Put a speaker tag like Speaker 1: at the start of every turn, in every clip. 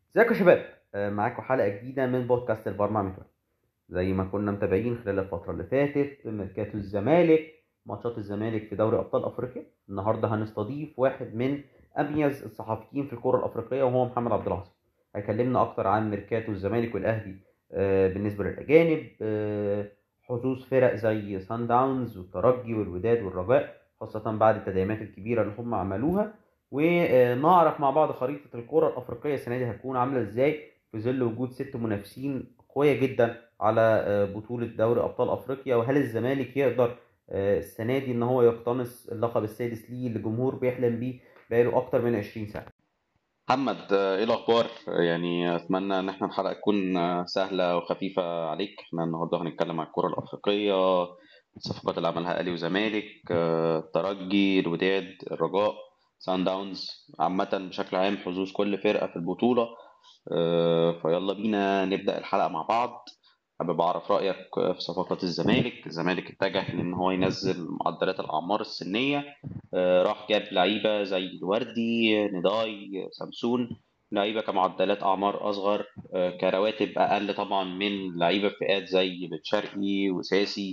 Speaker 1: ازيكم يا شباب آه، معاكم حلقة جديدة من بودكاست البرمع متولي زي ما كنا متابعين خلال الفترة اللي فاتت ميركاتو الزمالك ماتشات الزمالك في دوري أبطال أفريقيا النهاردة هنستضيف واحد من أميز الصحفيين في الكرة الأفريقية وهو محمد عبد العاطي هيكلمنا أكتر عن ميركاتو الزمالك والأهلي آه، بالنسبة للأجانب آه، حظوظ فرق زي سان داونز والترجي والوداد والرجاء خاصة بعد التدعيمات الكبيرة اللي هم عملوها ونعرف مع بعض خريطة الكرة الأفريقية السنة دي هتكون عاملة إزاي في ظل وجود ست منافسين قوية جدا على آه، بطولة دوري أبطال أفريقيا وهل الزمالك يقدر آه، السنة دي إن هو يقتنص اللقب السادس ليه اللي الجمهور بيحلم بيه بقاله أكتر من 20 سنة
Speaker 2: محمد آه، ايه الاخبار يعني اتمنى ان احنا الحلقه تكون آه، سهله وخفيفه عليك احنا النهارده هنتكلم عن الكره الافريقيه الصفقات اللي عملها اهلي وزمالك آه، الترجي الوداد الرجاء سان داونز عامه بشكل عام حظوظ كل فرقه في البطوله آه، فيلا بينا نبدا الحلقه مع بعض حابب اعرف رايك في صفقات الزمالك الزمالك اتجه لان هو ينزل معدلات الاعمار السنيه آه، راح جاب لعيبه زي الوردي نداي سامسون لعيبه كمعدلات اعمار اصغر آه، كرواتب اقل طبعا من لعيبه في فئات زي بن شرقي وساسي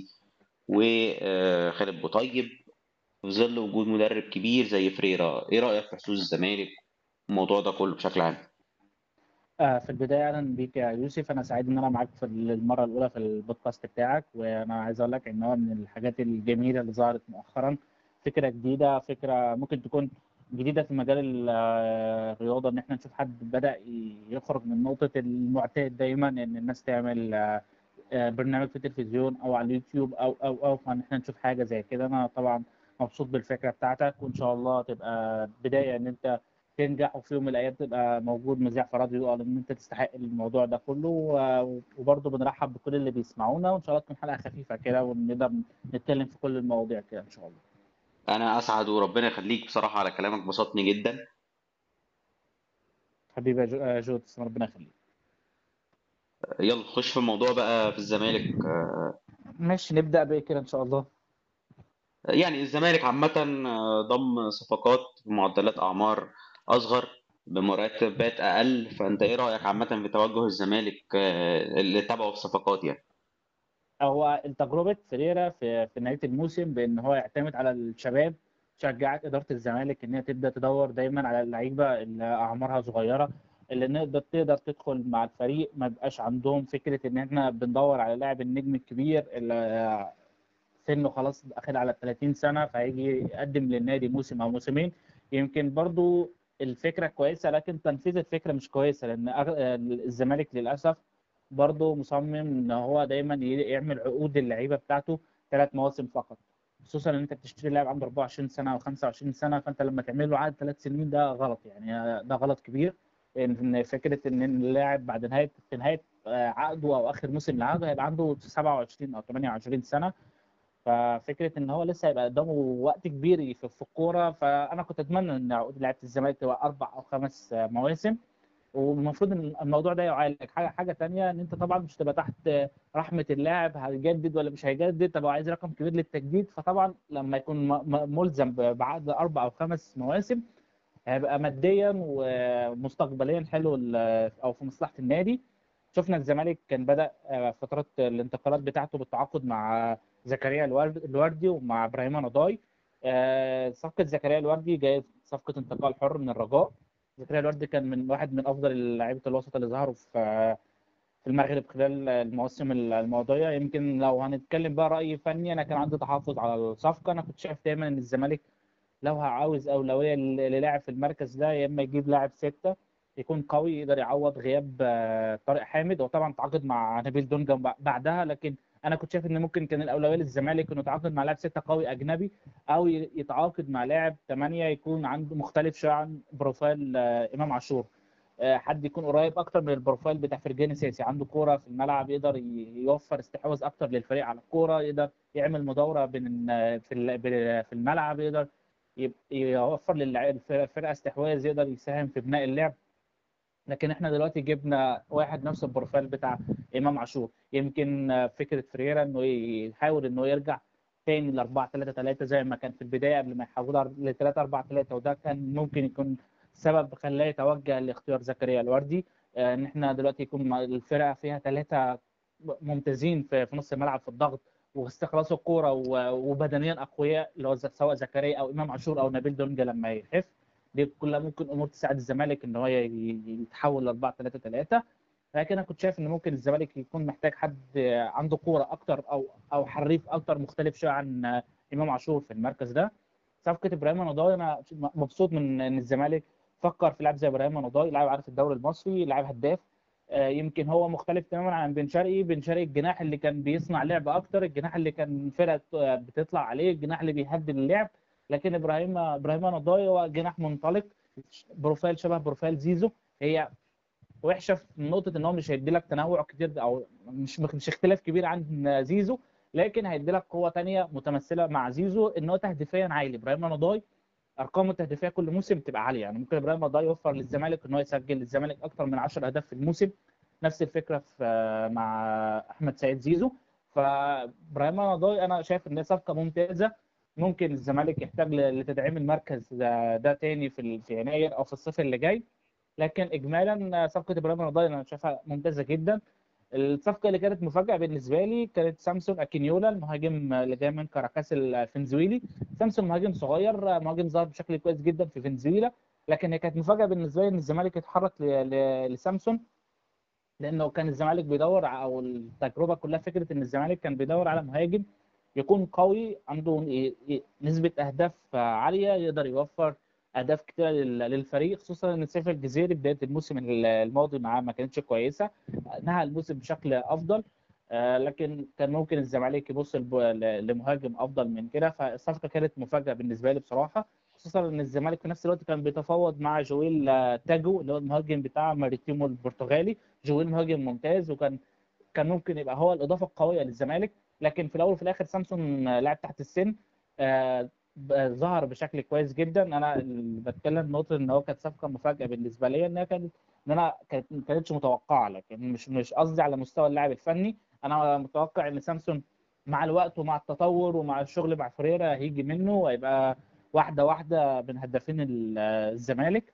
Speaker 2: وخالد بوطيب في ظل وجود مدرب كبير زي فريرا ايه رايك في حظوظ الزمالك الموضوع ده كله بشكل عام
Speaker 3: آه، في البداية أهلا بيك يا يوسف أنا سعيد إن أنا معاك في المرة الأولى في البودكاست بتاعك وأنا عايز أقول لك إن هو من الحاجات الجميلة اللي ظهرت مؤخرا فكرة جديدة فكرة ممكن تكون جديدة في مجال ال- آه، الرياضة إن إحنا نشوف حد بدأ يخرج من نقطة المعتاد دايما إن الناس تعمل آه، آه، برنامج في التلفزيون أو على اليوتيوب أو أو أو فإن إحنا نشوف حاجة زي كده أنا طبعا مبسوط بالفكرة بتاعتك وإن شاء الله تبقى بداية إن أنت تنجح وفي يوم من الايام تبقى موجود مذيع في راديو او ان انت تستحق الموضوع ده كله و- وبرضه بنرحب بكل اللي بيسمعونا وان شاء الله تكون حلقه خفيفه كده ونقدر نتكلم في كل المواضيع كده ان شاء الله
Speaker 2: انا اسعد وربنا يخليك بصراحه على كلامك بسطني جدا
Speaker 3: حبيبي يا جو- آه، جود تسلم، ربنا يخليك
Speaker 2: يلا خش في الموضوع بقى في الزمالك آه،
Speaker 3: ماشي نبدا بايه كده ان شاء الله
Speaker 2: يعني الزمالك عامة آه، ضم صفقات بمعدلات أعمار أصغر بمرتبات أقل فأنت إيه رأيك عامة في توجه الزمالك آه، اللي تبعه في الصفقات يعني؟
Speaker 3: هو تجربه فريرا في في نهايه الموسم بان هو يعتمد على الشباب شجعت اداره الزمالك ان هي تبدا تدور دايما على اللعيبه اللي اعمارها صغيره اللي نقدر تقدر تدخل مع الفريق ما يبقاش عندهم فكره ان احنا بندور على لاعب النجم الكبير اللي سنه خلاص داخل على 30 سنه فهيجي يقدم للنادي موسم او موسمين يمكن برضو الفكره كويسه لكن تنفيذ الفكره مش كويسه لان أغ- الزمالك للاسف برضه مصمم ان هو دايما ي- يعمل عقود للعيبه بتاعته ثلاث مواسم فقط خصوصا ان انت بتشتري لاعب عنده 24 سنه او 25 سنه فانت لما تعمل له عقد ثلاث سنين ده غلط يعني ده غلط كبير ان فكره ان اللاعب بعد نهايه في نهايه آه، عقده او اخر موسم لعقده هيبقى عنده 27 او 28 سنه ففكره ان هو لسه هيبقى قدامه وقت كبير في في الكوره فانا كنت اتمنى ان عقود لعيبه الزمالك تبقى اربع او خمس آه، مواسم والمفروض ان الموضوع ده يعالج حاجه حاجه تانية ان انت طبعا مش تبقى تحت رحمه اللاعب هيجدد ولا مش هيجدد طب هو عايز رقم كبير للتجديد فطبعا لما يكون م- م- ملزم ب- بعقد اربع او خمس مواسم هيبقى ماديا ومستقبليا حلو ال- او في مصلحه النادي شفنا الزمالك كان بدا آه، فتره الانتقالات بتاعته بالتعاقد مع زكريا الورد- الوردي ومع ابراهيم نضاي آه، صفقه زكريا الوردي جايه صفقه انتقال حر من الرجاء زكريا الوردي كان من واحد من افضل لعيبه الوسط اللي ظهروا في في المغرب خلال المواسم الماضيه يمكن لو هنتكلم بقى راي فني انا كان عندي تحفظ على الصفقه انا كنت شايف دايما ان الزمالك لو عاوز اولويه ل- للاعب في المركز ده يا اما يجيب لاعب سته يكون قوي يقدر يعوض غياب آه، طارق حامد وطبعا تعاقد مع نبيل دونجا بع- بعدها لكن انا كنت شايف ان ممكن كان الاولويه للزمالك انه يتعاقد مع لاعب سته قوي اجنبي او ي- يتعاقد مع لاعب ثمانيه يكون عنده مختلف شويه عن بروفايل آه، امام عاشور آه، حد يكون قريب اكتر من البروفايل بتاع فرجاني ساسي عنده كوره في الملعب يقدر ي- يوفر استحواذ اكتر للفريق على الكوره يقدر يعمل مدوره بين في ال- في الملعب يقدر يب- يوفر للفرقه استحواذ يقدر يساهم في بناء اللعب لكن احنا دلوقتي جبنا واحد نفس البروفايل بتاع امام عاشور يمكن آه، فكره فريرا انه يحاول انه يرجع تاني ل 4 3 3 زي ما كان في البدايه قبل ما يحولها ل 3 4 3 وده كان ممكن يكون سبب خلاه يتوجه لاختيار زكريا الوردي آه، ان احنا دلوقتي يكون الفرقه فيها ثلاثه ممتازين في في نص الملعب في الضغط واستخلاص الكوره و- وبدنيا اقوياء اللي هو ز- سواء زكريا او امام عاشور او نبيل دونجا لما يخف دي كلها ممكن امور تساعد الزمالك ان هو ي- ي- يتحول ل 4 3 3 لكن انا كنت شايف ان ممكن الزمالك يكون محتاج حد عنده كوره اكتر او او حريف اكتر مختلف شويه عن امام عاشور في المركز ده صفقه ابراهيم نضاي انا مبسوط من ان الزمالك فكر في لاعب زي ابراهيم نضاي لاعب عارف الدوري المصري لاعب هداف آه، يمكن هو مختلف تماما عن بن شرقي بن شرقي الجناح اللي كان بيصنع لعب اكتر الجناح اللي كان فرقه آه، بتطلع عليه الجناح اللي بيهدد اللعب لكن ابراهيم ابراهيم نضاي هو جناح منطلق بروفايل شبه بروفايل زيزو هي وحشه في نقطه ان هو مش هيدي لك تنوع كتير او مش مش اختلاف كبير عن زيزو لكن هيدي لك قوه تانية متمثله مع زيزو ان هو تهديفيا عالي ابراهيم نضاي ارقامه التهديفيه كل موسم بتبقى عاليه يعني ممكن ابراهيم نضاي يوفر للزمالك ان هو يسجل للزمالك اكتر من 10 اهداف في الموسم نفس الفكره في مع احمد سعيد زيزو فابراهيم نضاي انا شايف ان هي صفقه ممتازه ممكن الزمالك يحتاج ل- لتدعيم المركز ده, ده تاني في ال- في يناير او في الصيف اللي جاي لكن اجمالا صفقه ابراهيم نضاي انا شايفها ممتازه جدا الصفقه اللي كانت مفاجاه بالنسبه لي كانت سامسون اكينيولا المهاجم اللي جاي من كاراكاس الفنزويلي سامسون مهاجم صغير مهاجم ظهر بشكل كويس جدا في فنزويلا لكن هي كانت مفاجاه بالنسبه لي ان الزمالك يتحرك ل- ل- لسامسون لانه كان الزمالك بيدور ع- او التجربه كلها فكره ان الزمالك كان بيدور على مهاجم يكون قوي عنده ي- ي- نسبه اهداف عاليه يقدر يوفر اهداف كتيره لل- للفريق خصوصا ان سيف الجزيري بدايه الموسم الماضي معاه ما كانتش كويسه نهى الموسم بشكل افضل آه، لكن كان ممكن الزمالك يبص لب- ل- لمهاجم افضل من كده فالصفقه كانت مفاجاه بالنسبه لي بصراحه خصوصا ان الزمالك في نفس الوقت كان بيتفاوض مع جويل آه، تاجو اللي هو المهاجم بتاع ماريتيمو البرتغالي جويل مهاجم ممتاز وكان كان ممكن يبقى هو الاضافه القويه للزمالك لكن في الاول وفي الاخر سامسون آه، لاعب تحت السن آه، ب- ظهر بشكل كويس جدا انا ال- بتكلم نقطه ان هو كانت صفقه مفاجاه بالنسبه لي انها كانت ان انا كانت ما كانتش متوقعه لكن مش مش قصدي على مستوى اللاعب الفني انا متوقع ان سامسون مع الوقت ومع التطور ومع الشغل مع فريرا هيجي منه وهيبقى واحده واحده من هدافين ال- الزمالك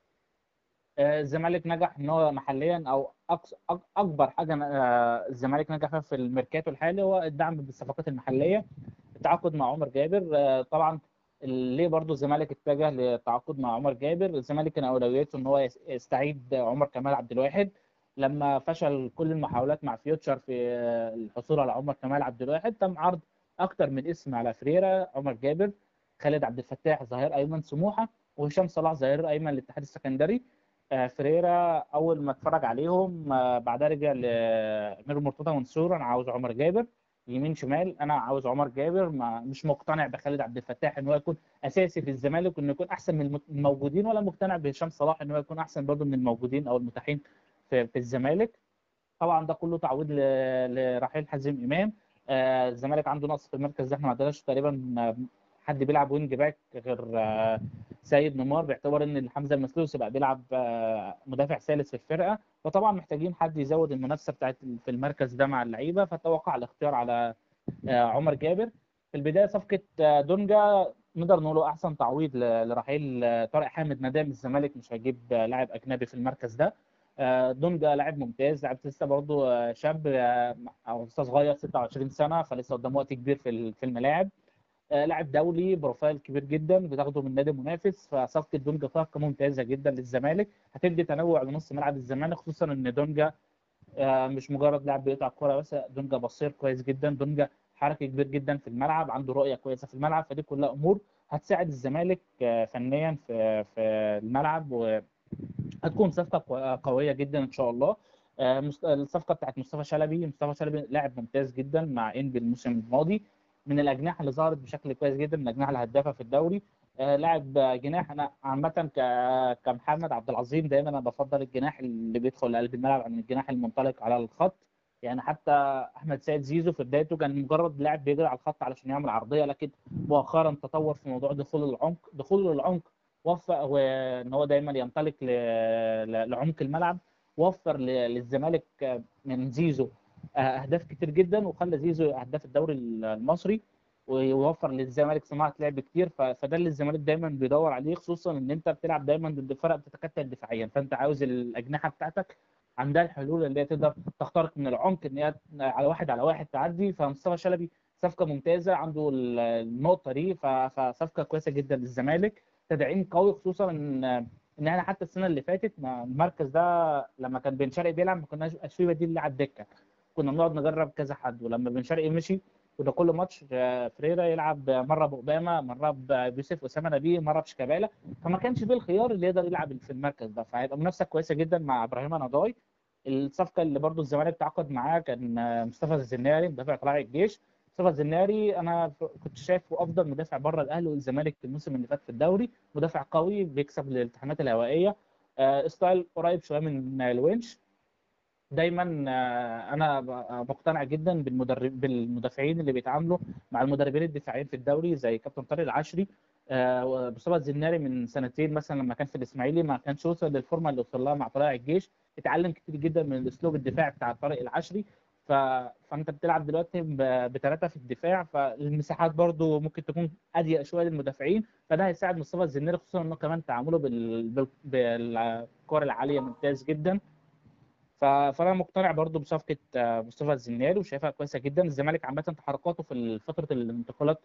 Speaker 3: آه، الزمالك نجح ان هو محليا او أقص- أك- اكبر حاجه آه، الزمالك نجح فيها في الميركاتو الحالي هو الدعم بالصفقات المحليه التعاقد مع عمر جابر آه، طبعا ليه برضو الزمالك اتجه للتعاقد مع عمر جابر الزمالك كان اولويته ان هو يس- يستعيد عمر كمال عبد الواحد لما فشل كل المحاولات مع فيوتشر في آه، الحصول على عمر كمال عبد الواحد تم عرض اكتر من اسم على فريرا عمر جابر خالد عبد الفتاح ظهير ايمن سموحه وهشام صلاح ظهير ايمن للاتحاد السكندري آه، فريرا اول ما اتفرج عليهم آه، بعدها رجع لامير مرتضى منصور انا عاوز عمر جابر يمين شمال انا عاوز عمر جابر ما مش مقتنع بخالد عبد الفتاح ان هو يكون اساسي في الزمالك وانه يكون احسن من الموجودين ولا مقتنع بهشام صلاح ان هو يكون احسن برضه من الموجودين او المتاحين في, في الزمالك طبعا ده كله تعويض ل- لرحيل حازم امام آه، الزمالك عنده نقص في المركز ده احنا ما عندناش تقريبا آه، حد بيلعب وينج باك غير آه، سيد نيمار باعتبار ان حمزه المسلوسي بقى بيلعب آه، مدافع ثالث في الفرقه فطبعا محتاجين حد يزود المنافسه بتاعت في المركز ده مع اللعيبه فتوقع الاختيار على آه، عمر جابر في البدايه صفقه آه، دونجا نقدر نقوله احسن تعويض ل- لرحيل آه، طارق حامد مدام الزمالك مش هيجيب آه، لاعب اجنبي في المركز ده آه، دونجا لاعب ممتاز لاعب لسه برضه آه، شاب آه، او لسه صغير 26 سنه فلسه قدامه وقت كبير في ال- في الملاعب آه، لاعب دولي بروفايل كبير جدا بتاخده من نادي منافس فصفقه دونجا صفقه ممتازه جدا للزمالك هتدي تنوع لنص ملعب الزمالك خصوصا ان دونجا آه، مش مجرد لاعب بيقطع الكوره بس دونجا بصير كويس جدا دونجا حركي كبير جدا في الملعب عنده رؤيه كويسه في الملعب فدي كلها امور هتساعد الزمالك آه، فنيا في في الملعب وهتكون صفقه قو- قويه جدا ان شاء الله آه، مست- الصفقه بتاعت مصطفى شلبي مصطفى شلبي لاعب ممتاز جدا مع انبي الموسم الماضي من الاجنحه اللي ظهرت بشكل كويس جدا من الاجنحه الهدافه في الدوري آه، لاعب آه، جناح انا عامه ك- كمحمد عبد العظيم دايما انا بفضل الجناح اللي بيدخل قلب الملعب عن الجناح المنطلق على الخط يعني حتى احمد سيد زيزو في بدايته كان مجرد لاعب بيجري على الخط علشان يعمل عرضيه لكن مؤخرا تطور في موضوع دخول العمق دخوله للعمق وفق وان هو دايما ينطلق ل- ل- لعمق الملعب وفر ل- للزمالك من زيزو اهداف كتير جدا وخلى زيزو اهداف الدوري المصري ويوفر للزمالك صناعه لعب كتير ف- فده اللي الزمالك دايما بيدور عليه خصوصا ان انت بتلعب دايما ضد فرق بتتكتل دفاعيا فانت عاوز الاجنحه بتاعتك عندها الحلول اللي هي تقدر تخترق من العمق ان هي على واحد على واحد تعدي فمصطفى شلبي صفقه ممتازه عنده ال- النقطه دي ف- فصفقه كويسه جدا للزمالك تدعيم قوي خصوصا ان ان احنا حتى السنه اللي فاتت ما- المركز ده لما كان بن شرقي بيلعب ما كناش بقاش فيه بديل على الدكه كنا بنقعد نجرب كذا حد ولما بن شرقي مشي وده كل ماتش آه، فريرا يلعب مره باوباما مره بيوسف اسامه نبيه مره بشيكابالا فما كانش فيه الخيار اللي يقدر يلعب في المركز ده فهيبقى منافسه كويسه جدا مع ابراهيم نضاي الصفقه اللي برضو الزمالك تعاقد معاه كان آه، مصطفى الزناري مدافع طلائع الجيش مصطفى الزناري انا ف- كنت شايفه افضل مدافع بره الاهلي والزمالك الموسم اللي فات في الدوري مدافع قوي بيكسب الالتحامات الهوائيه آه، ستايل قريب شويه من الونش دايما آه، انا ب- مقتنع جدا بالمدرب بالمدافعين اللي بيتعاملوا مع المدربين الدفاعيين في الدوري زي كابتن طارق العشري آه، مصطفى الزناري من سنتين مثلا لما كان في الاسماعيلي ما كانش وصل للفورمه اللي وصل لها مع طلائع الجيش اتعلم كتير جدا من الاسلوب الدفاعي بتاع طارق العشري ف... فانت بتلعب دلوقتي بثلاثه في الدفاع فالمساحات برضو ممكن تكون اضيق شويه للمدافعين فده هيساعد مصطفى الزناري خصوصا انه كمان تعامله بال... بال... بالكور العاليه ممتاز جدا ف- فانا مقتنع برضو بصفقه آه، مصطفى الزناري وشايفها كويسه جدا الزمالك عامه تحركاته في فتره الانتقالات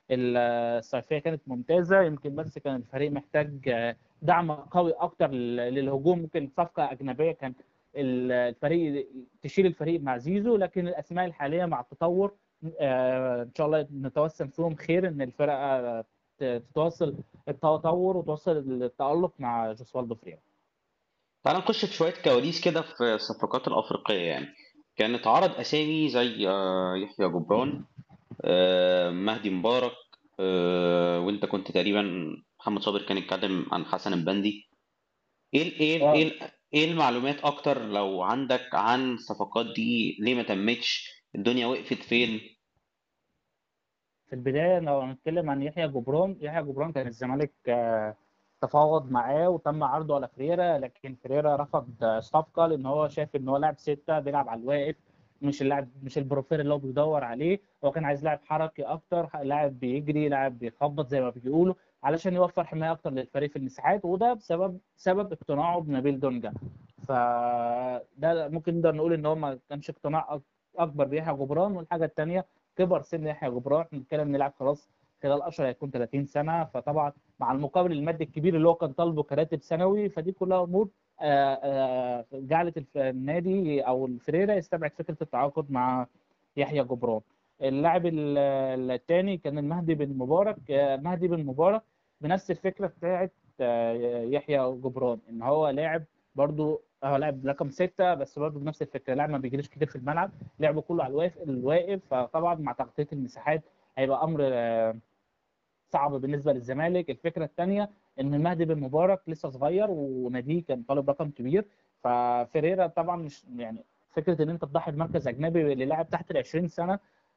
Speaker 3: الصيفيه كانت ممتازه يمكن بس كان الفريق محتاج آه، دعم قوي اكتر لل- للهجوم ممكن صفقه اجنبيه كان ال- الفريق تشيل الفريق مع زيزو لكن الاسماء الحاليه مع التطور آه، ان شاء الله نتوسم فيهم خير ان الفرقه ت- تتواصل التطور وتوصل التالق مع جوسوالدو فريرا
Speaker 2: تعال نخش في شوية كواليس كده في الصفقات الأفريقية يعني كان اتعرض أسامي زي آه، يحيى جبران آه، مهدي مبارك آه، وأنت كنت تقريبا محمد صابر كان يتكلم عن حسن البندي إيه ال- إيه ال-
Speaker 3: آه.
Speaker 2: إيه ال- إيه المعلومات أكتر لو عندك عن الصفقات دي ليه ما تمتش الدنيا وقفت فين
Speaker 3: في البداية لو هنتكلم عن يحيى جبران يحيى جبران كان الزمالك آه، تفاوض معاه وتم عرضه على فريرا لكن فريرا رفض آه، الصفقة لأن هو شايف إن هو لاعب ستة بيلعب على الواقف مش اللاعب مش البروفيل اللي هو بيدور عليه هو كان عايز لاعب حركي أكتر لاعب بيجري لاعب بيخبط زي ما بيقولوا علشان يوفر حماية أكتر للفريق في المساحات وده بسبب سبب اقتناعه بنبيل دونجا فده ممكن نقدر نقول إن هو ما كانش اقتناع أك- أكبر بيحيى جبران والحاجة التانية كبر سن يحيى جبران احنا بنتكلم نلعب خلاص خلال اشهر هيكون 30 سنه فطبعا مع المقابل المادي الكبير اللي هو كان طالبه كراتب سنوي فدي كلها امور آه، آه، جعلت الف- النادي او الفريرة يستبعد فكره التعاقد مع يحيى جبران اللاعب ال- الثاني كان المهدي بن مبارك آه، مهدي بن مبارك بنفس الفكره بتاعت آه، يحيى جبران ان هو لاعب برضو هو لاعب رقم ستة بس برضه بنفس الفكره لاعب ما بيجريش كتير في الملعب لعبه كله على الواقف الواقف فطبعا مع تغطيه المساحات هيبقى امر آه، صعب بالنسبه للزمالك الفكره الثانيه ان مهدي بن مبارك لسه صغير وناديه كان طالب رقم كبير ففريرا طبعا مش يعني فكره ان انت تضحي بمركز اجنبي للاعب تحت ال 20 سنه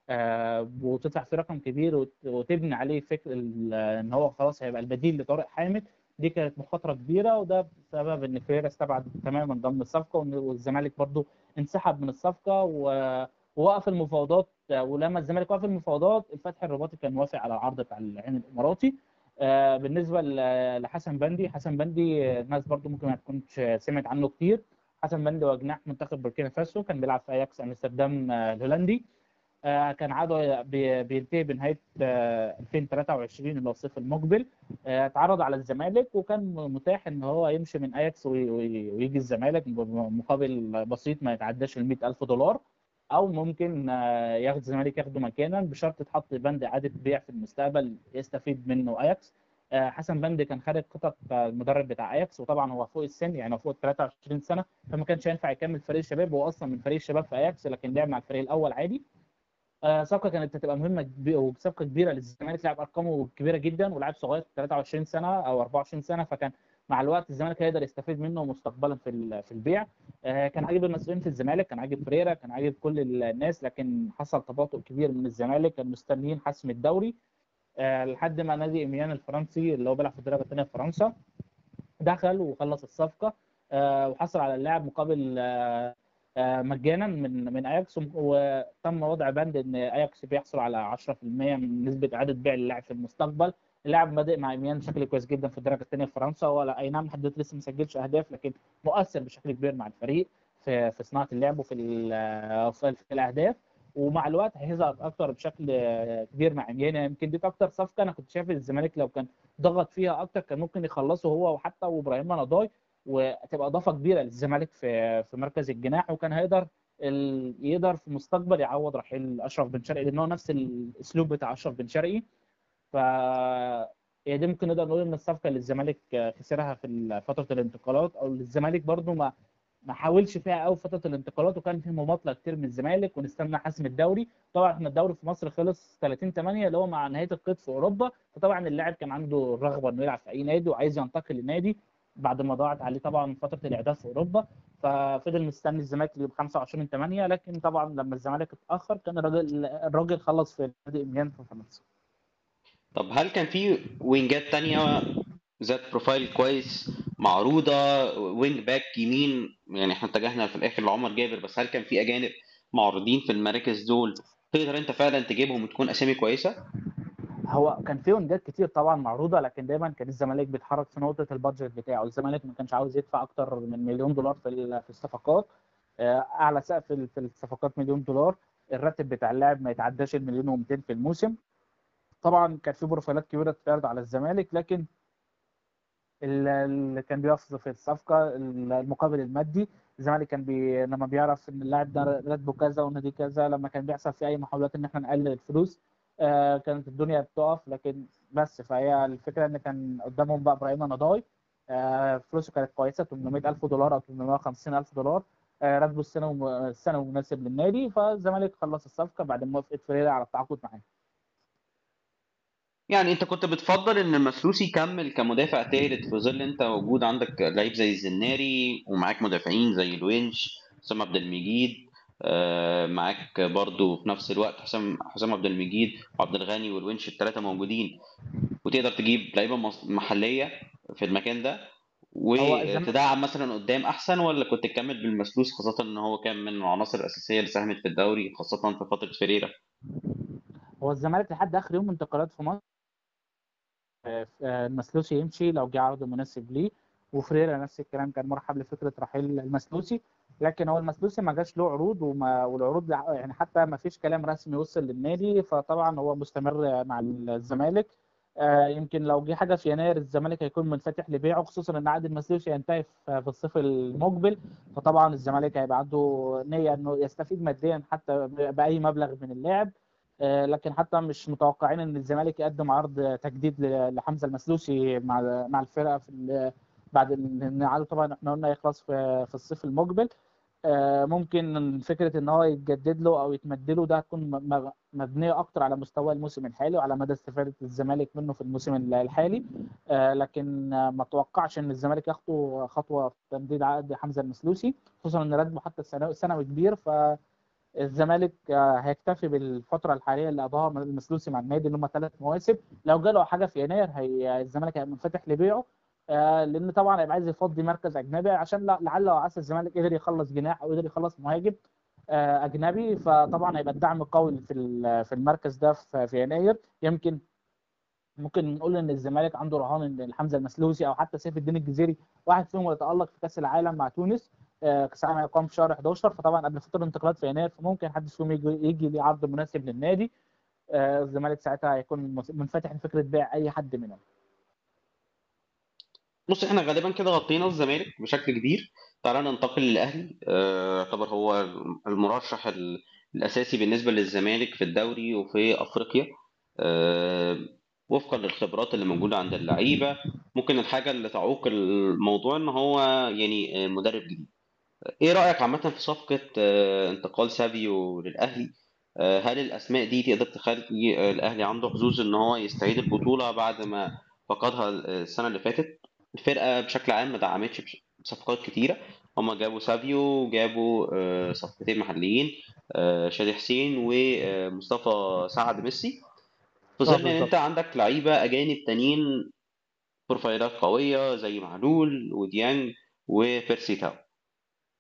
Speaker 3: آه، وتدفع فيه رقم كبير وت- وتبني عليه فكر ال- ان هو خلاص هيبقى البديل لطارق حامد دي كانت مخاطره كبيره وده بسبب ان فيريرا استبعد تماما ضمن الصفقه وإن- والزمالك برضو انسحب من الصفقه و- ووقف المفاوضات ولما الزمالك وقف المفاوضات الفتح الرباطي كان موافق على العرض بتاع العين الاماراتي آه، بالنسبه ل- لحسن بندي حسن بندي آه، الناس برضو ممكن ما تكونش سمعت عنه كتير حسن بندي هو جناح منتخب بوركينا فاسو كان بيلعب في اياكس امستردام آه، الهولندي آه، كان عقده بي- بينتهي بنهايه آه، 2023 اللي هو الصيف المقبل آه، اتعرض على الزمالك وكان متاح ان هو يمشي من اياكس وي- وي- ويجي الزمالك بمقابل بسيط ما يتعداش ال 100000 دولار او ممكن آه، ياخد الزمالك ياخده مكانا بشرط تحط بند اعاده بيع في المستقبل يستفيد منه اياكس آه، حسن بندي كان خارج خطط آه، المدرب بتاع اياكس وطبعا هو فوق السن يعني هو فوق ال 23 سنه فما كانش ينفع يكمل فريق الشباب هو اصلا من فريق الشباب في اياكس لكن لعب مع الفريق الاول عادي آه، صفقه كانت هتبقى مهمه كبي- وصفقه كبيره للزمالك لاعب ارقامه كبيره جدا ولاعب صغير 23 سنه او 24 سنه فكان مع الوقت الزمالك هيقدر يستفيد منه مستقبلا في ال- في البيع آه، كان عاجب المسؤولين في الزمالك كان عاجب فريرا كان عاجب كل الناس لكن حصل تباطؤ كبير من الزمالك كانوا مستنيين حسم الدوري آه، لحد ما نادي ايميان الفرنسي اللي هو بيلعب في الدرجه الثانيه في فرنسا دخل وخلص الصفقه آه، وحصل على اللاعب مقابل آه، آه، مجانا من من اياكس وم- وتم وضع بند ان اياكس بيحصل على 10% من نسبه اعاده بيع اللاعب في المستقبل اللاعب بادئ مع ايميان بشكل كويس جدا في الدرجه الثانيه في فرنسا ولا اي نعم لحد دلوقتي لسه ما سجلش اهداف لكن مؤثر بشكل كبير مع الفريق في في صناعه اللعب وفي ال- في في الاهداف ومع الوقت هيظهر اكتر بشكل آه، كبير مع ايميان يعني يمكن دي اكتر صفقه انا كنت شايف الزمالك لو كان ضغط فيها اكتر كان ممكن يخلصه هو وحتى وابراهيم نضاي وتبقى اضافه كبيره للزمالك في في مركز الجناح وكان هيقدر ال... يقدر في المستقبل يعوض رحيل اشرف بن شرقي لان هو نفس الاسلوب بتاع اشرف بن شرقي ف هي دي ممكن نقدر نقول ان الصفقه اللي الزمالك خسرها في فتره الانتقالات او اللي الزمالك برضو ما ما حاولش فيها قوي فتره الانتقالات وكان في مماطله كتير من الزمالك ونستنى حسم الدوري طبعا احنا الدوري في مصر خلص 30 8 اللي هو مع نهايه القيد في اوروبا فطبعا اللاعب كان عنده الرغبه انه يلعب في اي نادي وعايز ينتقل لنادي بعد ما ضاعت عليه طبعا فتره الاعداد في اوروبا ففضل مستني الزمالك ل 25 8 لكن طبعا لما الزمالك اتاخر كان الراجل الراجل خلص في نادي اميان في فرنسا
Speaker 2: طب هل كان في وينجات تانية ذات بروفايل كويس معروضة وينج باك يمين يعني احنا اتجهنا في الاخر لعمر جابر بس هل كان في اجانب معروضين في المراكز دول تقدر انت فعلا تجيبهم وتكون اسامي كويسة؟
Speaker 3: هو كان في وينجات كتير طبعا معروضه لكن دايما كان الزمالك بيتحرك في نقطه البادجت بتاعه الزمالك ما كانش عاوز يدفع اكتر من مليون دولار في ال- في الصفقات آه، اعلى سقف في في الصفقات مليون دولار الراتب بتاع اللاعب ما يتعداش المليون و200 في الموسم طبعا كان في بروفايلات كبيره بتتعرض على الزمالك لكن ال- اللي كان بيقف في الصفقه المقابل المادي الزمالك كان بي... لما بيعرف ان اللاعب ده راتبه كذا والنادي كذا لما كان بيحصل في اي محاولات ان احنا نقلل الفلوس آه كانت الدنيا بتقف لكن بس فهي الفكره ان كان قدامهم بقى ابراهيم نضاي آه فلوسه كانت كويسه 800000 دولار او 850000 دولار آه راتبه السنه وم... السنه مناسب للنادي فالزمالك خلص الصفقه بعد موافقه فريرا على التعاقد معاه
Speaker 2: يعني انت كنت بتفضل ان المسلوسي يكمل كمدافع ثالث في ظل انت وجود عندك لعيب زي الزناري ومعاك مدافعين زي الونش حسام عبد المجيد آه، معاك برضو في نفس الوقت حسام حسام عبد المجيد وعبد الغني والونش الثلاثه موجودين وتقدر تجيب لعيبه مص- محليه في المكان ده
Speaker 3: هو الزم-
Speaker 2: وتدعم مثلا قدام احسن ولا كنت تكمل بالمسلوس خاصه ان هو كان من العناصر الاساسيه اللي ساهمت في الدوري خاصه في فتره فيريرا
Speaker 3: هو الزمالك لحد اخر يوم انتقالات في مصر آه، آه، المسلوسي يمشي لو جه عرض مناسب ليه وفريرا نفس الكلام كان مرحب لفكره رحيل المسلوسي لكن هو المسلوسي ما جاش له عروض وما والعروض يعني حتى ما فيش كلام رسمي وصل للنادي فطبعا هو مستمر مع الزمالك آه، يمكن لو جه حاجه في يناير الزمالك هيكون منفتح لبيعه خصوصا ان عقد المسلوسي ينتهي في في الصيف المقبل فطبعا الزمالك هيبقى عنده نيه انه يستفيد ماديا حتى باي مبلغ من اللاعب آه، لكن حتى مش متوقعين ان الزمالك يقدم عرض تجديد ل- لحمزه المسلوسي مع مع الفرقه في ال- بعد ان عقده طبعا احنا قلنا يخلص في في الصيف المقبل آه، ممكن فكره ان هو يتجدد له او يتمد له ده هتكون م- م- مبنيه اكتر على مستوى الموسم الحالي وعلى مدى استفاده الزمالك منه في الموسم الحالي آه، لكن آه، ما اتوقعش ان الزمالك ياخدوا خطوه في تمديد عقد حمزه المسلوسي خصوصا ان راتبه حتى السنوي سنوي كبير ف الزمالك آه، هيكتفي بالفتره الحاليه اللي قضاها المسلوسي مع النادي اللي هم ثلاث مواسم لو جاله حاجه في يناير هي الزمالك هيبقى منفتح لبيعه آه، لان طبعا هيبقى عايز يفضي مركز اجنبي عشان لا- لعل وعسى الزمالك قدر يخلص جناح او قدر يخلص مهاجم آه، اجنبي فطبعا هيبقى الدعم قوي في ال- في المركز ده في في يناير يمكن ممكن نقول ان الزمالك عنده رهان ان حمزه المسلوسي او حتى سيف الدين الجزيري واحد فيهم يتالق في كاس العالم مع تونس آه، كاس العالم هيقام في شهر 11 فطبعا قبل فتره الانتقالات في يناير فممكن حد فيهم يجي يجي ليه عرض مناسب للنادي آه، الزمالك ساعتها هيكون مس- منفتح لفكره بيع اي حد منهم
Speaker 2: بص احنا غالبا كده غطينا الزمالك بشكل كبير تعالى ننتقل للاهلي آه، يعتبر هو المرشح ال- الاساسي بالنسبه للزمالك في الدوري وفي افريقيا آه، وفقا للخبرات اللي موجوده عند اللعيبه ممكن الحاجه اللي تعوق الموضوع ان هو يعني آه، مدرب جديد ايه رايك عامه في صفقه آه، انتقال سافيو للاهلي آه، هل الاسماء دي تقدر تخلي آه، الاهلي عنده حظوظ ان هو يستعيد البطوله بعد ما فقدها السنه اللي فاتت الفرقه بشكل عام ما دعمتش بش- بصفقات كتيره هما جابوا سافيو جابوا آه، صفقتين محليين آه، شادي حسين ومصطفى سعد ميسي في
Speaker 3: اه
Speaker 2: ظل ان
Speaker 3: بالظبط
Speaker 2: انت عندك لعيبه اجانب تانيين بروفايلات قويه زي معلول وديانج وبيرسي تاو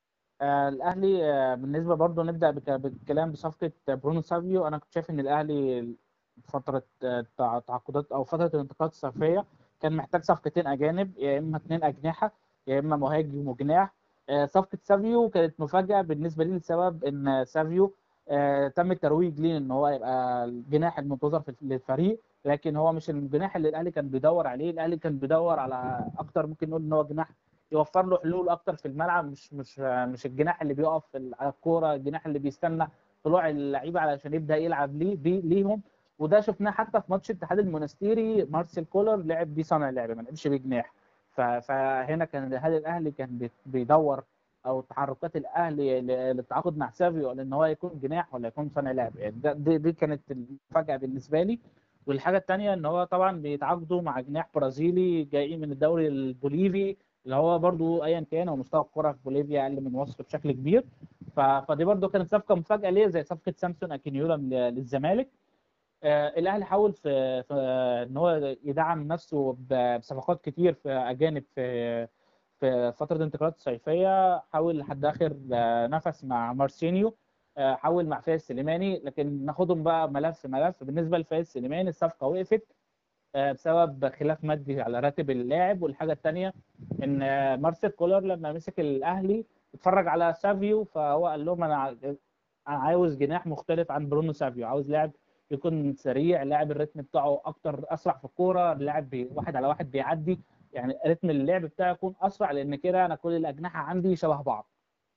Speaker 3: آه، الاهلي آه، بالنسبه برضو نبدا بك- بالكلام بصفقه برونو سافيو انا كنت شايف ان الاهلي فتره آه، تع- تعاقدات او فتره الانتقالات الصيفيه كان محتاج صفقتين اجانب يا اما اثنين اجنحه يا اما مهاجم وجناح آه، صفقه سافيو كانت مفاجاه بالنسبه لي لسبب ان سافيو آه، تم الترويج ليه ان هو يبقى الجناح المنتظر في للفريق لكن هو مش الجناح اللي الاهلي كان بيدور عليه الاهلي كان بيدور على اكتر ممكن نقول ان هو جناح يوفر له حلول اكتر في الملعب مش مش مش الجناح اللي بيقف في ال- على الكوره الجناح اللي بيستنى طلوع اللعيبه علشان يبدا يلعب ليه بي ليهم وده شفناه حتى في ماتش الاتحاد المونستيري مارسيل كولر لعب بيه صانع لعب ما لعبش بيه جناح ف- فهنا كان هل الاهلي كان بي- بيدور او تحركات الاهلي ل- للتعاقد مع سافيو لان هو يكون جناح ولا يكون صانع لعب يعني ده دي, دي كانت المفاجاه بالنسبه لي والحاجه الثانيه ان هو طبعا بيتعاقدوا مع جناح برازيلي جاي من الدوري البوليفي اللي هو برضو ايا كان هو مستوى الكره في بوليفيا اقل من مصر بشكل كبير ف- فدي برضو كانت صفقه مفاجاه ليه زي صفقه سامسون اكينيولا من- للزمالك آه، الاهلي حاول في, في ان هو يدعم نفسه ب- بصفقات كتير في اجانب في في فتره الانتقالات الصيفيه حاول لحد اخر آه، نفس مع مارسينيو آه، حاول مع فايز سليماني لكن ناخدهم بقى ملف ملف بالنسبه لفايز سليماني الصفقه وقفت آه، بسبب خلاف مادي على راتب اللاعب والحاجه الثانيه ان آه، مارسيل كولر لما مسك الاهلي اتفرج على سافيو فهو قال لهم انا ع- انا عاوز جناح مختلف عن برونو سافيو عاوز لاعب يكون سريع لاعب الريتم بتاعه اكتر اسرع في الكوره لاعب بي- واحد على واحد بيعدي يعني رتم اللعب بتاعه يكون اسرع لان كده انا كل الاجنحه عندي شبه بعض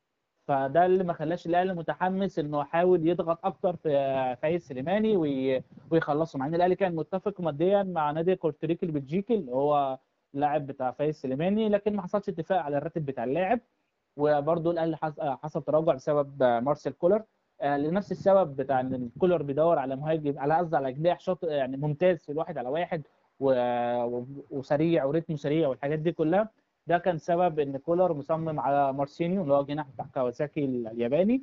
Speaker 3: فده اللي ما خلاش الاهلي متحمس انه يحاول يضغط اكتر في فايز سليماني وي- ويخلصه مع ان الاهلي كان متفق ماديا مع نادي كورتريك البلجيكي اللي هو اللاعب بتاع فايز سليماني لكن ما حصلش اتفاق على الراتب بتاع اللاعب وبرضه الاهلي حص- حصل تراجع بسبب مارسيل كولر آه، لنفس السبب بتاع ان الكولر بيدور على مهاجم على قصدي على جناح شاطر يعني ممتاز في الواحد على واحد و- و- وسريع وريتمه سريع والحاجات دي كلها ده كان سبب ان كولر مصمم على مارسينيو اللي هو جناح بتاع كawasaki الياباني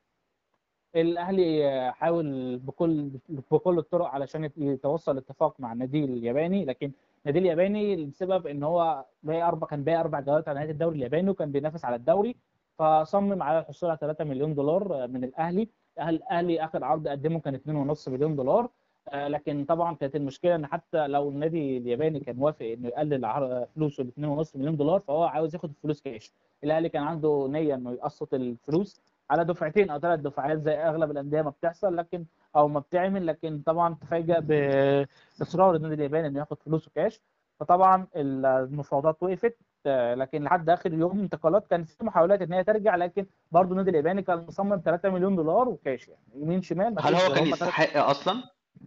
Speaker 3: الاهلي آه، حاول بكل بكل الطرق علشان يت- يتوصل اتفاق مع النادي الياباني لكن النادي الياباني بسبب ان هو باقي اربع كان باقي اربع جولات على نهايه الدوري الياباني وكان بينافس على الدوري فصمم على الحصول على 3 مليون دولار من الاهلي الأهل- الاهلي اخر عرض قدمه كان 2.5 مليون دولار آه، لكن طبعا كانت المشكله ان حتى لو النادي الياباني كان موافق انه يقلل عر- فلوسه ل 2.5 مليون دولار فهو عاوز ياخد الفلوس كاش الاهلي كان عنده نيه انه يقسط الفلوس على دفعتين او ثلاث دفعات زي اغلب الانديه ما بتحصل لكن او ما بتعمل لكن طبعا تفاجأ باصرار النادي الياباني انه ياخد فلوسه كاش فطبعا المفاوضات وقفت آه، لكن لحد اخر يوم انتقالات كان في محاولات ان هي ترجع لكن برضه النادي الياباني كان مصمم 3 مليون دولار وكاش يعني يمين شمال
Speaker 2: هل
Speaker 3: مفيش
Speaker 2: هو
Speaker 3: غير
Speaker 2: كان
Speaker 3: هم تلات-
Speaker 2: يستحق اصلا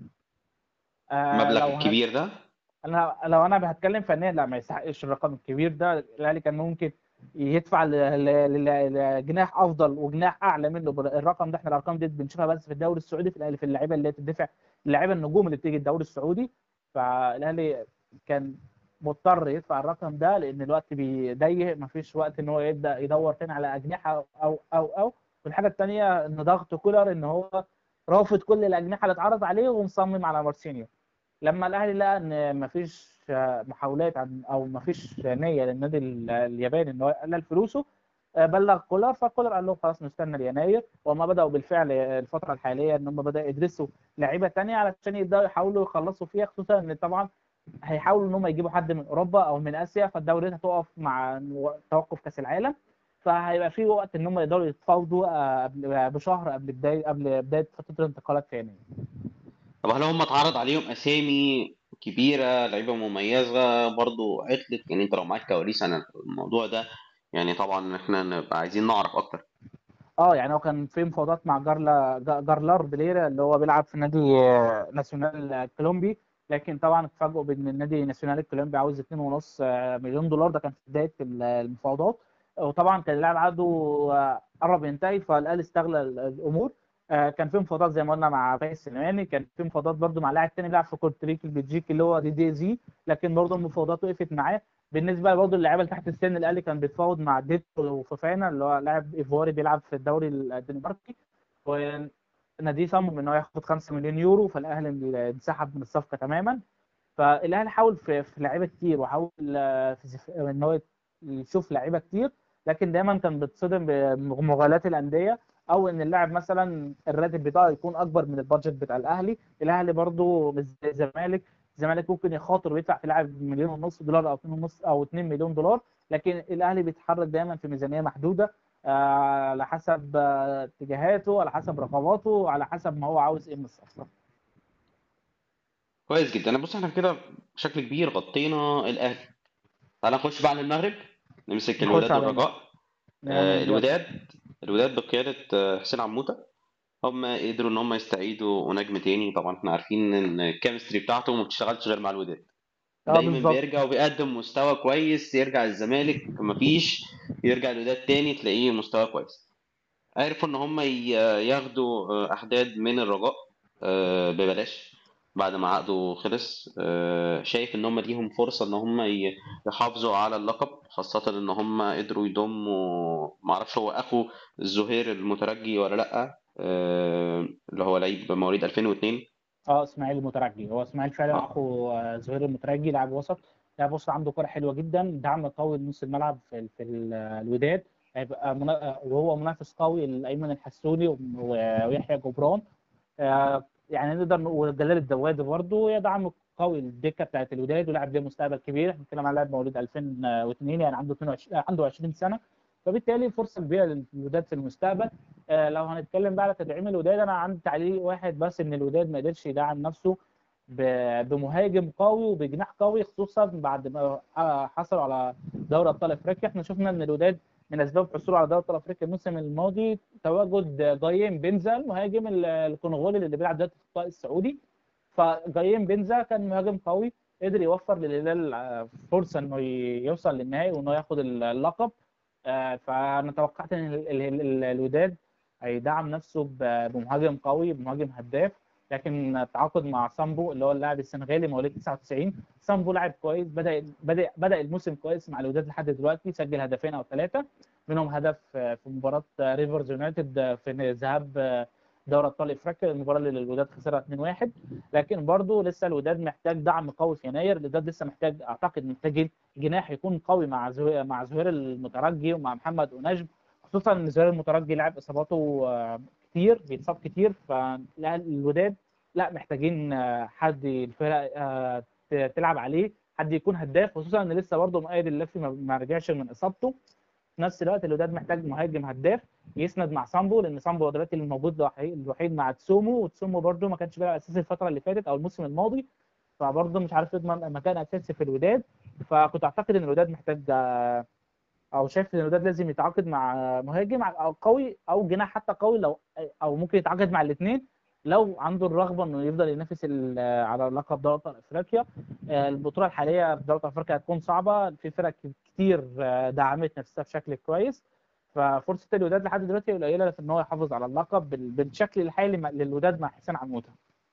Speaker 3: آه،
Speaker 2: المبلغ
Speaker 3: لو هن-
Speaker 2: الكبير ده
Speaker 3: انا لو انا هتكلم فنيا لا ما يستحقش الرقم الكبير ده الاهلي كان ممكن يدفع ل- ل- ل- لجناح افضل وجناح اعلى منه بال- الرقم ده احنا الارقام دي بنشوفها بس في الدوري السعودي في الاهلي في اللعيبه اللي هي بتدفع اللعيبه النجوم اللي بتيجي الدوري السعودي فالاهلي كان مضطر يدفع الرقم ده لان الوقت بيضيق ما فيش وقت ان هو يبدا يدور تاني على اجنحه او او او والحاجه الثانيه ان ضغط كولر ان هو رافض كل الاجنحه اللي اتعرض عليه ومصمم على مارسينيو لما الاهلي لقى ان مفيش محاولات عن او مفيش نيه للنادي ال- الياباني ان هو يقلل فلوسه آه، بلغ كولر فكولر قال لهم خلاص نستنى ليناير وما بداوا بالفعل الفتره الحاليه ان هم بداوا يدرسوا لعيبه تانية علشان يبداوا يحاولوا يخلصوا فيها خصوصا ان طبعا هيحاولوا ان هم يجيبوا حد من اوروبا او من اسيا فالدوريات هتقف مع توقف كاس العالم فهيبقى في وقت ان هم يقدروا يتفاوضوا آه، قبل بشهر قبل بدايه قبل بدايه فتره الانتقالات ثانيه
Speaker 2: طب هل هم اتعرض عليهم اسامي كبيره لعيبه مميزه برضو عطلت يعني انت لو معاك كواليس عن الموضوع ده يعني طبعا احنا نبقى عايزين نعرف اكتر
Speaker 3: اه يعني هو كان في مفاوضات مع جارلا جا- جارلار بليرا اللي هو بيلعب في نادي آه، ناسيونال الكولومبي لكن طبعا اتفاجئوا بان النادي ناسيونال الكولومبي عاوز 2.5 مليون دولار ده كان في بدايه المفاوضات وطبعا كان اللاعب عقده آه، قرب ينتهي فالاهلي استغل ال- الامور آه، كان في مفاوضات زي ما قلنا مع فايز سليماني كان في مفاوضات برده مع لاعب تاني بيلعب في كورتريك البلجيكي اللي هو دي دي زي لكن برده المفاوضات وقفت معاه بالنسبه برضه للعيبه اللي تحت السن الاهلي كان بيتفاوض مع ديتو وفوفانا اللي هو لاعب ايفواري بيلعب في الدوري الدنماركي وناديه صمم ان هو ياخد 5 مليون يورو فالاهلي انسحب من الصفقه تماما فالاهلي حاول في, في لعيبه كتير وحاول آه، في زف- ان هو يشوف لعيبه كتير لكن دايما كان بتصدم بمغالاه الانديه او ان اللاعب مثلا الراتب بتاعه يكون اكبر من البادجت بتاع الاهلي الاهلي برضه مش زي الزمالك الزمالك ممكن يخاطر ويدفع في لاعب مليون ونص دولار او 2 ونص او 2 مليون دولار لكن الاهلي بيتحرك دايما في ميزانيه محدوده آه، على حسب آه، اتجاهاته على حسب رغباته على حسب ما هو عاوز ايه من الصفقه
Speaker 2: كويس جدا انا بص احنا كده بشكل كبير غطينا الاهلي تعال نخش بقى على المغرب نمسك
Speaker 3: نخش
Speaker 2: الوداد
Speaker 3: على
Speaker 2: والرجاء
Speaker 3: نعمل
Speaker 2: آه،
Speaker 3: دلوقتي
Speaker 2: الوداد الوداد بقيادة آه، حسين عموتة هم قدروا ان هم يستعيدوا نجم تاني طبعا احنا عارفين ان الكيمستري بتاعته ما بتشتغلش غير مع الوداد
Speaker 3: اه
Speaker 2: دايما
Speaker 3: بالظبط
Speaker 2: بيرجع وبيقدم مستوى كويس يرجع الزمالك مفيش يرجع الوداد تاني تلاقيه مستوى كويس عرفوا ان هم ي- ياخدوا آه، احداد من الرجاء آه، ببلاش بعد ما عقده خلص آه، شايف ان هم ليهم فرصة ان هم ي- يحافظوا على اللقب خاصة ان هم قدروا يضموا معرفش هو اخو الزهير المترجي ولا لا آه، اللي هو لعيب مواليد 2002
Speaker 3: اه اسماعيل المترجي هو اسماعيل فعلا
Speaker 2: اه
Speaker 3: اخو آه، زهير المترجي لاعب وسط لاعب وسط عنده كرة حلوه جدا دعم قوي لنص الملعب في في ال- الوداد هيبقى منا... آه، وهو منافس قوي لايمن الحسوني و- ويحيى جبران آه، يعني نقدر نقول وجلال الدوادي برضه يدعم قوي الدكه بتاعت الوداد ولاعب ليه مستقبل كبير احنا بنتكلم على لاعب مواليد 2002 يعني عنده 22 عنده 20 سنه فبالتالي فرصه كبيره للوداد في المستقبل آه، لو هنتكلم بقى على تدعيم الوداد انا عندي تعليق واحد بس ان الوداد ما قدرش يدعم نفسه ب- بمهاجم قوي وبجناح قوي خصوصا بعد ما آه، حصلوا على دوري ابطال افريقيا احنا شفنا ان الوداد من اسباب حصوله على دوري ابطال افريقيا الموسم الماضي تواجد جايين بنزا المهاجم ال- الكونغولي اللي بيلعب دلوقتي في الطائي السعودي فجايين بنزا كان مهاجم قوي قدر يوفر للهلال آه، فرصه انه ي- يوصل للنهائي وانه ياخد اللقب آه، فانا توقعت ان ال- ال- ال- الوداد هيدعم نفسه ب- بمهاجم قوي بمهاجم هداف لكن التعاقد مع سامبو اللي هو اللاعب السنغالي مواليد 99 سامبو لاعب كويس بدا بدا بدا الموسم كويس مع الوداد لحد دلوقتي سجل هدفين او ثلاثه منهم هدف آه، في مباراه آه، ريفرز يونايتد آه، في ذهاب آه، دوري ابطال افريقيا المباراه اللي الوداد خسرها 2-1 لكن برضه لسه الوداد محتاج دعم قوي في يناير الوداد لسه محتاج اعتقد محتاج جناح يكون قوي مع زهير مع زهير المترجي ومع محمد ونجم خصوصا ان زهير المترجي لاعب اصاباته آه، كتير بيتصاب كتير فالوداد لا محتاجين آه، حد الفرق آه، ت- تلعب عليه حد يكون هداف خصوصا ان لسه برضه مؤيد اللفي ما ما رجعش من اصابته في نفس الوقت الوداد محتاج مهاجم هداف يسند مع سامبو لان سامبو هو دلوقتي الموجود الوحيد الوحيد مع تسومو وتسومو برده ما كانش بيلعب اساسي الفتره اللي فاتت او الموسم الماضي فبرضه مش عارف يضمن مكان اساسي في الوداد فكنت اعتقد ان الوداد محتاج آه، او شايف ان الوداد لازم يتعاقد مع مهاجم او قوي او جناح حتى قوي لو او ممكن يتعاقد مع الاثنين لو عنده الرغبه انه يفضل ينافس ال- على لقب دوري ابطال افريقيا آه، البطوله الحاليه في دوري ابطال افريقيا هتكون صعبه في فرق كتير آه، دعمت نفسها بشكل كويس ففرصه الوداد لحد دلوقتي قليله في ان هو يحافظ على اللقب بال- بالشكل الحالي مع- للوداد مع حسين عموته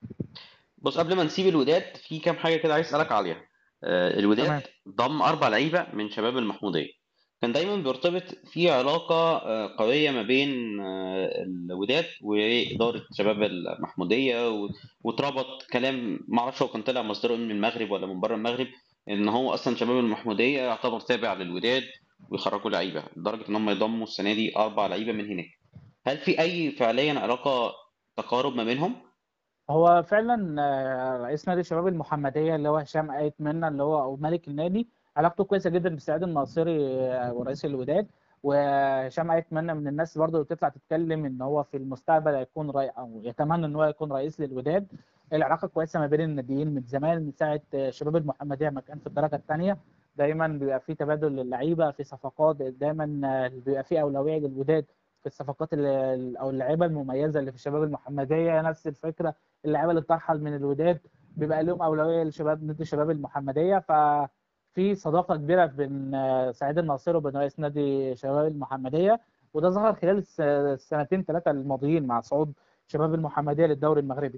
Speaker 2: بص قبل ما نسيب الوداد في كام حاجة كده عايز أسألك عليها آه، الوداد
Speaker 3: تمام
Speaker 2: ضم أربع لعيبة من شباب المحمودية كان دايما بيرتبط في علاقة آه، قوية ما بين آه، الوداد وإدارة شباب المحمودية و- واتربط كلام معرفش هو كان طلع مصدره من المغرب ولا من بره المغرب إن هو أصلا شباب المحمودية يعتبر تابع للوداد ويخرجوا لعيبة لدرجة إن هم يضموا السنة دي أربع لعيبة من هناك هل في أي فعليا علاقة تقارب ما بينهم؟
Speaker 3: هو فعلا آه، رئيس نادي الشباب المحمديه اللي هو هشام آيت منا اللي هو او ملك النادي علاقته كويسه جدا بسعيد الناصري آه، ورئيس الوداد وهشام آيت منا من الناس برضه اللي بتطلع تتكلم ان هو في المستقبل هيكون رئي او يتمنى ان هو يكون رئيس للوداد العلاقه كويسه ما بين الناديين من زمان من ساعه آه، شباب المحمديه ما كان في الدرجه الثانيه دايما بيبقى في تبادل للعيبه في صفقات دايما آه، بيبقى في اولويه للوداد في الصفقات اللي او اللعيبه المميزه اللي في الشباب المحمديه نفس الفكره اللعيبه اللي بترحل من الوداد بيبقى لهم اولويه لشباب نادي الشباب المحمديه ففي صداقه كبيره بين آه، سعيد الناصر وبين رئيس نادي شباب المحمديه وده ظهر خلال الس- السنتين ثلاثه الماضيين مع صعود شباب المحمديه للدوري المغربي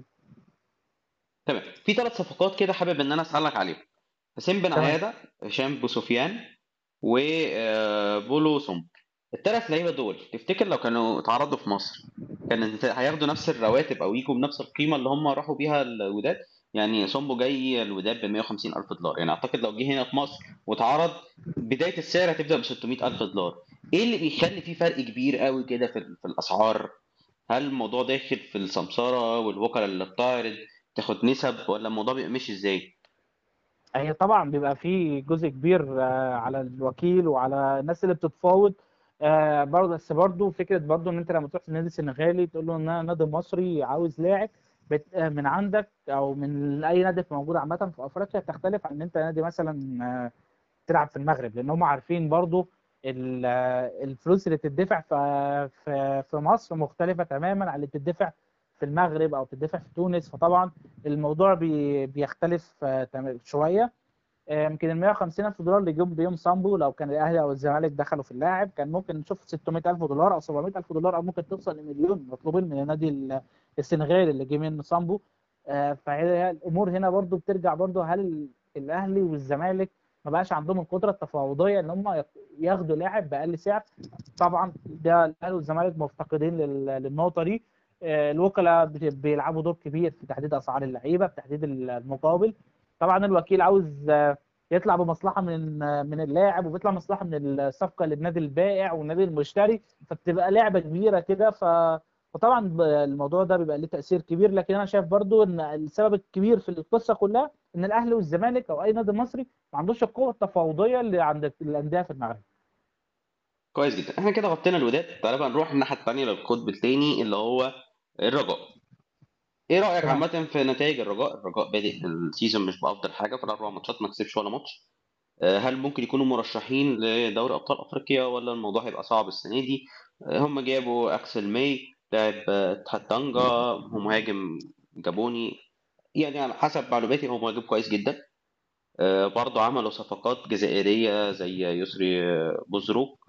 Speaker 2: تمام في ثلاث صفقات كده حابب ان انا اسالك عليهم حسين بن
Speaker 3: تمام
Speaker 2: عياده هشام بو سفيان وبولو سوم الثلاث لعيبه دول تفتكر لو كانوا اتعرضوا في مصر كان انت- هياخدوا نفس الرواتب او يجوا بنفس القيمه اللي هم راحوا بيها الوداد يعني سومبو جاي الوداد ب 150 الف دولار يعني اعتقد لو جه هنا في مصر واتعرض بدايه السعر هتبدا ب 600 الف دولار ايه اللي بيخلي في فرق كبير قوي كده في, في الاسعار هل الموضوع داخل في السمساره والوكلاء اللي بتعرض تاخد نسب ولا الموضوع بيبقى ماشي ازاي
Speaker 3: هي طبعا بيبقى في جزء كبير آه، على الوكيل وعلى الناس اللي بتتفاوض آه، برضه بس برضه فكره برضه ان انت لما تروح النادي السنغالي تقول له ان انا نادي مصري عاوز لاعب بت- آه، من عندك او من اي نادي موجود عامه في افريقيا تختلف عن ان انت نادي مثلا آه، تلعب في المغرب لان هم عارفين برضو ال- الفلوس اللي بتدفع في في في مصر مختلفه تماما عن اللي بتدفع في المغرب او بتدفع في تونس فطبعا الموضوع بي بيختلف آه، تم- شويه آه، يمكن ال 150 الف دولار اللي جم بيهم سامبو لو كان الاهلي او الزمالك دخلوا في اللاعب كان ممكن نشوف 600 الف دولار او 700 الف دولار او ممكن توصل لمليون مطلوبين من النادي ال- السنغالي اللي جه من سامبو آه، فهي الامور هنا برضو بترجع برضو هل الاهلي والزمالك ما بقاش عندهم القدره التفاوضيه ان هم ياخدوا لاعب باقل سعر طبعا ده الاهلي والزمالك مفتقدين لل- للنقطه دي آه، الوكلاء بت- بيلعبوا دور كبير في تحديد اسعار اللعيبه في تحديد المقابل طبعا الوكيل عاوز آه، يطلع بمصلحه من آه، من اللاعب وبيطلع مصلحه من الصفقه للنادي البائع والنادي المشتري فبتبقى لعبه كبيره كده ف فطبعا ب- الموضوع ده بيبقى له تاثير كبير لكن انا شايف برضو ان السبب الكبير في القصه كلها ان الاهلي والزمالك او اي نادي مصري ما عندوش القوه التفاوضيه اللي عند الانديه في المغرب
Speaker 2: كويس جدا احنا كده غطينا الوداد تعالى بقى نروح الناحيه الثانيه للقطب الثاني اللي هو الرجاء ايه رايك
Speaker 3: تمام.
Speaker 2: عامه في نتائج الرجاء الرجاء بادئ السيزون مش بافضل حاجه في الاربع ماتشات ما كسبش ولا ماتش آه، هل ممكن يكونوا مرشحين لدوري ابطال افريقيا ولا الموضوع هيبقى صعب السنه دي آه، هم جابوا اكسل ماي لاعب آه، اتحاد طنجة هو مهاجم جابوني يعني على حسب معلوماتي هو مهاجم كويس جدا آه، برضه عملوا صفقات جزائريه زي يسري آه، بوزروك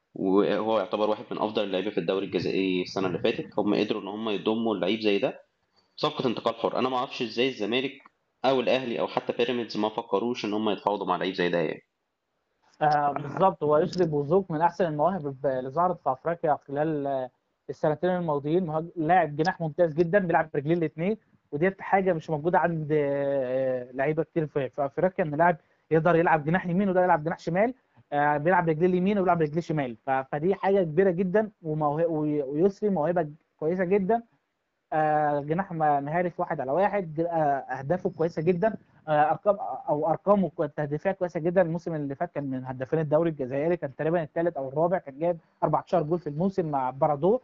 Speaker 2: وهو يعتبر واحد من افضل اللعيبه في الدوري الجزائري السنه اللي فاتت هم قدروا ان هم يضموا اللعيب زي ده صفقه انتقال حر انا ما اعرفش ازاي الزمالك او الاهلي او حتى بيراميدز ما فكروش ان هم يتفاوضوا مع لعيب زي ده يعني
Speaker 3: آه بالظبط هو يسري بوزوك من احسن المواهب اللي ظهرت في افريقيا خلال آه، السنتين الماضيين مهاج- لاعب جناح ممتاز جدا بيلعب برجلين الاثنين وديت حاجه مش موجوده عند آه، لعيبه كتير في في افريقيا ان لاعب يقدر يلعب جناح يمين وده يلعب جناح شمال آه، بيلعب رجلين اليمين وبيلعب رجلين شمال ف- فدي حاجه كبيره جدا وموه- وي- ويسري موهبه كويسه جدا آه، جناح م- مهاري في واحد على واحد ج- آه، اهدافه كويسه جدا آه، ارقام او ارقامه كو- التهديفيه كويسه جدا الموسم اللي فات كان من هدافين الدوري الجزائري كان تقريبا الثالث او الرابع كان جايب 14 جول في الموسم مع بارادو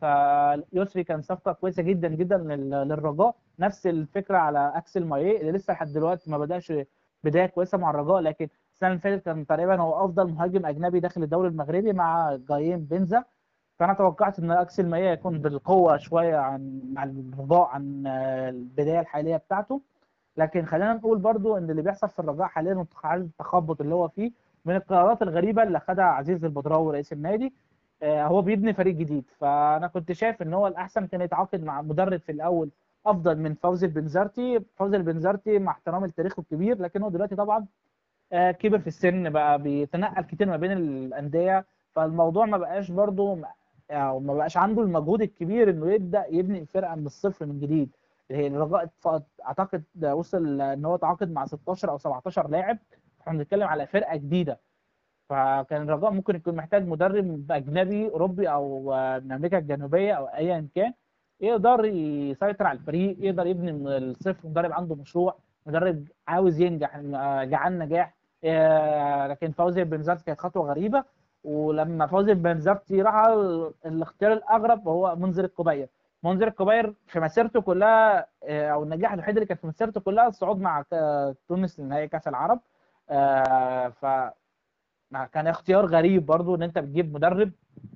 Speaker 3: فيسري كان صفقه كويسه جدا جدا لل- للرجاء نفس الفكره على اكسل مايه اللي لسه لحد دلوقتي ما بداش بدايه كويسه مع الرجاء لكن السنه اللي فاتت كان تقريبا هو افضل مهاجم اجنبي داخل الدوري المغربي مع جايين بنزا فانا توقعت ان اكسل مايه يكون بالقوه شويه عن مع الرجاء عن آه، البدايه الحاليه بتاعته لكن خلينا نقول برضو ان اللي بيحصل في الرجاء حاليا حال التخبط اللي هو فيه من القرارات الغريبه اللي خدها عزيز البدراوي رئيس النادي آه، هو بيبني فريق جديد فانا كنت شايف ان هو الاحسن كان يتعاقد مع مدرب في الاول افضل من فوزي البنزرتي فوزي البنزرتي مع احترامي لتاريخه الكبير لكن هو دلوقتي طبعا آه، كبر في السن بقى بيتنقل كتير ما بين الانديه فالموضوع ما بقاش برضو او ما بقاش عنده المجهود الكبير انه يبدا يبني الفرقه من الصفر من جديد هي الرجاء اتف- اعتقد وصل ان هو تعاقد مع 16 او 17 لاعب احنا بنتكلم على فرقه جديده فكان الرجاء ممكن يكون محتاج مدرب اجنبي اوروبي او آه، من امريكا الجنوبيه او ايا كان يقدر يسيطر على الفريق يقدر يبني من الصفر مدرب عنده مشروع مدرب عاوز ينجح آه، جعان نجاح آه، لكن فوزي بنزرتي كانت خطوه غريبه ولما فوزي بنزرتي راح ال- الاختيار الاغرب هو منذر القبير منذر القبير في مسيرته كلها آه، او النجاح الوحيد اللي كان في مسيرته كلها الصعود مع ك- تونس لنهائي كاس العرب آه، ف كان اختيار غريب برضو ان انت بتجيب مدرب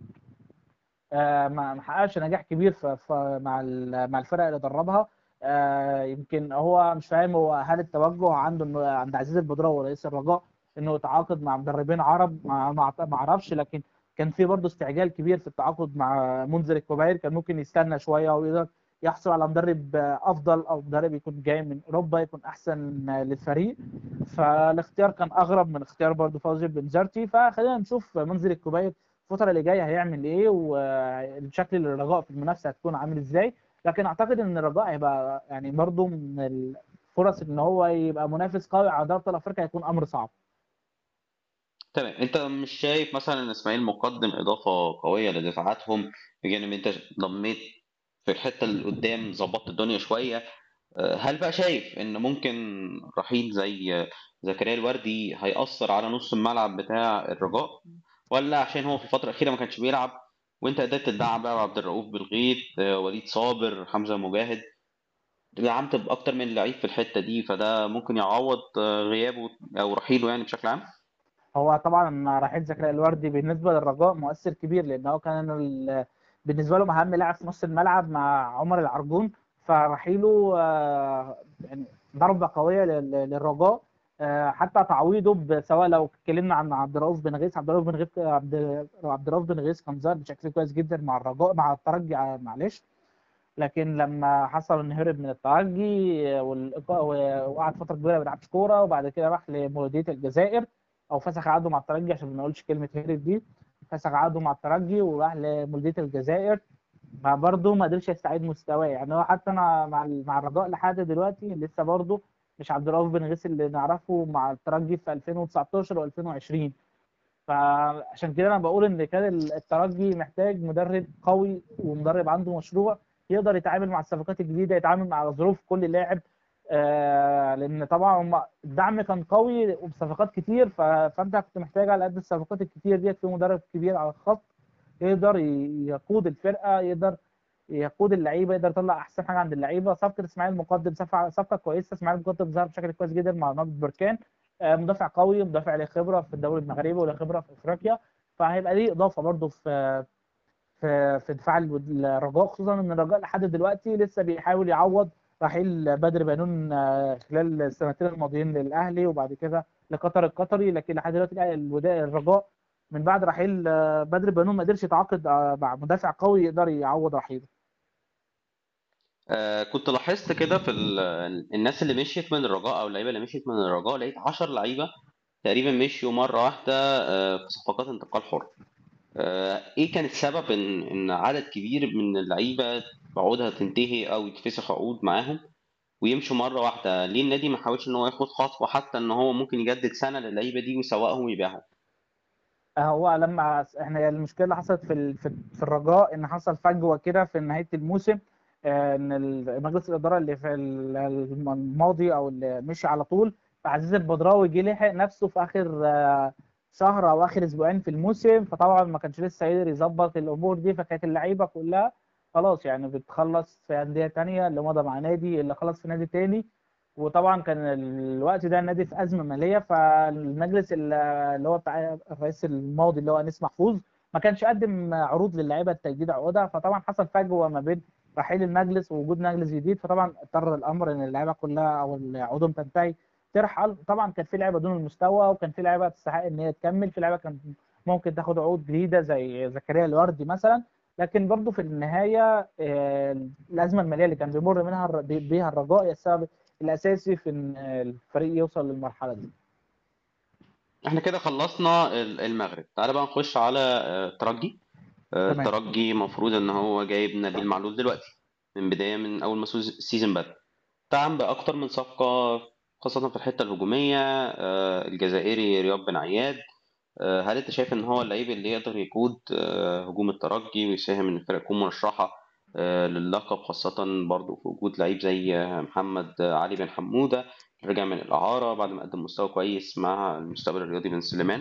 Speaker 3: آه، ما ما حققش نجاح كبير في في- مع ال- مع الفرق اللي دربها آه، يمكن هو مش فاهم هو هل التوجه عنده إنه- عند عزيز البدراوي رئيس الرجاء انه يتعاقد مع مدربين عرب ما ما ما اعرفش لكن كان في برضه استعجال كبير في التعاقد مع منذر الكوباير كان ممكن يستنى شويه ويقدر يحصل على مدرب آه، افضل او مدرب يكون جاي من اوروبا يكون احسن آه، للفريق فالاختيار كان اغرب من اختيار برضه فوزي بنزرتي فخلينا نشوف منذر الكوباير الفتره اللي جايه هيعمل ايه والشكل الرجاء في المنافسه هتكون عامل ازاي لكن اعتقد ان الرجاء هيبقى يعني برضه من الفرص ان هو يبقى منافس قوي على دوري ابطال افريقيا هيكون امر صعب
Speaker 2: تمام انت مش شايف مثلا ان اسماعيل مقدم اضافه قويه لدفاعاتهم بجانب انت ضميت في الحته اللي قدام ظبطت الدنيا شويه آه، هل بقى شايف ان ممكن رحيل زي زكريا الوردي هيأثر على نص الملعب بتاع الرجاء ولا عشان هو في الفتره الاخيره ما كانش بيلعب وانت قدرت تدعم بقى عبد الرؤوف بالغيث آه، وليد صابر حمزه مجاهد دعمت باكتر من لعيب في الحته دي فده ممكن يعوض آه، غيابه او رحيله يعني بشكل عام
Speaker 3: هو طبعا رحيل زكريا الوردي بالنسبه للرجاء مؤثر كبير لان هو كان ال- بالنسبه لهم اهم لاعب في نص الملعب مع عمر العرجون فرحيله آه، يعني ضربه قويه لل- للرجاء آه، حتى تعويضه ب- سواء لو اتكلمنا عن عبد الرؤوف بن غيث عبد الرؤوف بن غيث عبد عبد الرؤوف بن غيث كان ظاهر بشكل كويس جدا مع الرجاء مع الترجي آه، معلش لكن لما حصل انه هرب من الترجي والإيقاع- وقعد فتره كبيره ما بيلعبش كوره وبعد كده راح لمولوديه الجزائر او فسخ عقده مع الترجي عشان ما نقولش كلمه هرب دي فسخ عقده مع الترجي وراح لمولوديه الجزائر برضه ما قدرش يستعيد مستواه يعني هو حتى انا مع ال- مع الرجاء لحد دلوقتي لسه برضه مش عبد الرؤوف بن غيث اللي نعرفه مع الترجي في 2019 و2020 فعشان كده انا بقول ان كان الترجي محتاج مدرب قوي ومدرب عنده مشروع يقدر يتعامل مع الصفقات الجديده يتعامل مع ظروف كل لاعب آه لان طبعا هم الدعم كان قوي وبصفقات كتير ف- فانت كنت محتاج على قد الصفقات الكتير ديت في مدرب كبير على الخط يقدر ي- يقود الفرقه يقدر يقود اللعيبه يقدر يطلع احسن حاجه عند اللعيبه صفقه اسماعيل مقدم صفقه صفقه كويسه اسماعيل مقدم ظهر بشكل كويس جدا مع نادي بركان آه، مدافع قوي مدافع له خبره في الدوري المغربي وله خبره في افريقيا فهيبقى ليه اضافه برضه في في في دفاع الرجاء خصوصا ان الرجاء لحد دلوقتي لسه بيحاول يعوض رحيل بدر بنون آه، خلال السنتين الماضيين للاهلي وبعد كده لقطر القطري لكن لحد دلوقتي الوداع الرجاء من بعد رحيل آه، بدر بنون ما قدرش يتعاقد آه، مع مدافع قوي يقدر يعوض رحيله
Speaker 2: آه كنت لاحظت كده في ال- الناس اللي مشيت من الرجاء او اللعيبه اللي مشيت من الرجاء لقيت 10 لعيبه تقريبا مشيوا مره واحده آه في صفقات انتقال حر آه ايه كان السبب ان ان عدد كبير من اللعيبه عقودها تنتهي او يتفسخ عقود معاهم ويمشوا مره واحده ليه النادي ما حاولش ان هو ياخد خطوه حتى ان هو ممكن يجدد سنه للعيبه دي ويسوقهم ويبيعهم
Speaker 3: هو لما احنا المشكله اللي حصلت في ال- في في الرجاء ان حصل فجوه كده في نهايه الموسم آه، ان ال- مجلس الاداره اللي في ال- الماضي او اللي مشي على طول عزيز البدراوي جه لحق نفسه في اخر آه، شهر او اخر اسبوعين في الموسم فطبعا ما كانش لسه قادر يظبط الامور دي فكانت اللعيبه كلها خلاص يعني بتخلص في انديه تانية اللي مضى مع نادي اللي خلص في نادي تاني وطبعا كان الوقت ده النادي في ازمه ماليه فالمجلس ال- اللي هو بتاع الرئيس الماضي اللي هو انيس محفوظ ما كانش قدم عروض للعيبه لتجديد عقودها فطبعا حصل فجوه ما بين رحيل المجلس ووجود مجلس جديد فطبعا اضطر الامر ان اللعيبه كلها او عقودهم تنتهي ترحل طبعا كان في لعيبه دون المستوى وكان في لعيبه تستحق ان هي تكمل في لعيبه كان ممكن تاخد عقود جديده زي زكريا الوردي مثلا لكن برضه في النهايه آه، الازمه الماليه اللي كان بيمر منها الر- بيها الرجاء هي السبب الاساسي في ان الفريق يوصل للمرحله دي
Speaker 2: احنا كده خلصنا ال- المغرب تعالى بقى نخش على آه، الترجي آه،
Speaker 3: تمام.
Speaker 2: الترجي المفروض ان هو جايب نبيل معلول دلوقتي من بدايه من اول ما السوز- السيزون بدا دعم باكتر من صفقه خاصه في الحته الهجوميه آه، الجزائري رياض بن عياد آه، هل انت شايف ان هو اللعيب اللي يقدر يقود آه، هجوم الترجي ويساهم ان الفرقه تكون مرشحه آه، للقب خاصه برضو في وجود لعيب زي آه، محمد آه، علي بن حموده رجع من الاعاره بعد ما قدم مستوى كويس مع المستقبل الرياضي بن سليمان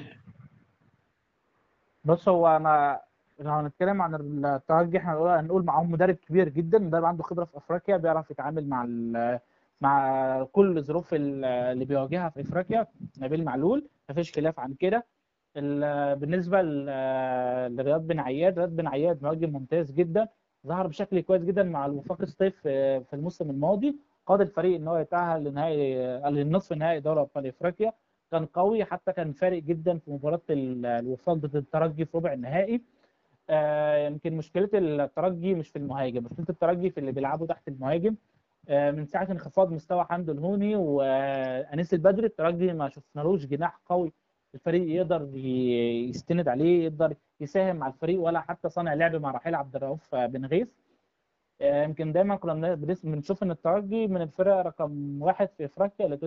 Speaker 3: بص هو انا لو هنتكلم عن الترجي احنا هنقول هنقول معاهم مدرب كبير جدا مدرب عنده خبره في افريقيا بيعرف يتعامل مع ال- مع كل الظروف ال- اللي بيواجهها في افريقيا نبيل معلول مفيش خلاف عن كده ال- بالنسبه ل- لرياض بن عياد رياض بن عياد مهاجم ممتاز جدا ظهر بشكل كويس جدا مع الوفاق الصيف في في الموسم الماضي قاد الفريق ان هو يتاهل لنهائي للنصف نهائي دوري ابطال افريقيا كان قوي حتى كان فارق جدا في مباراه ال- الوفاق ضد الترجي في ربع النهائي آه، يمكن مشكله الترجي مش في المهاجم مشكله الترجي في اللي بيلعبوا تحت المهاجم آه، من ساعه انخفاض مستوى حمدو الهوني وانيس البدري الترجي ما شفنالوش جناح قوي الفريق يقدر ي- يستند عليه يقدر يساهم مع الفريق ولا حتى صانع لعب مع رحيل عبد الرؤوف بن غيث آه، يمكن دايما كنا بن- بنس- بنشوف ان الترجي من الفرق رقم واحد في افريقيا اللي تقدر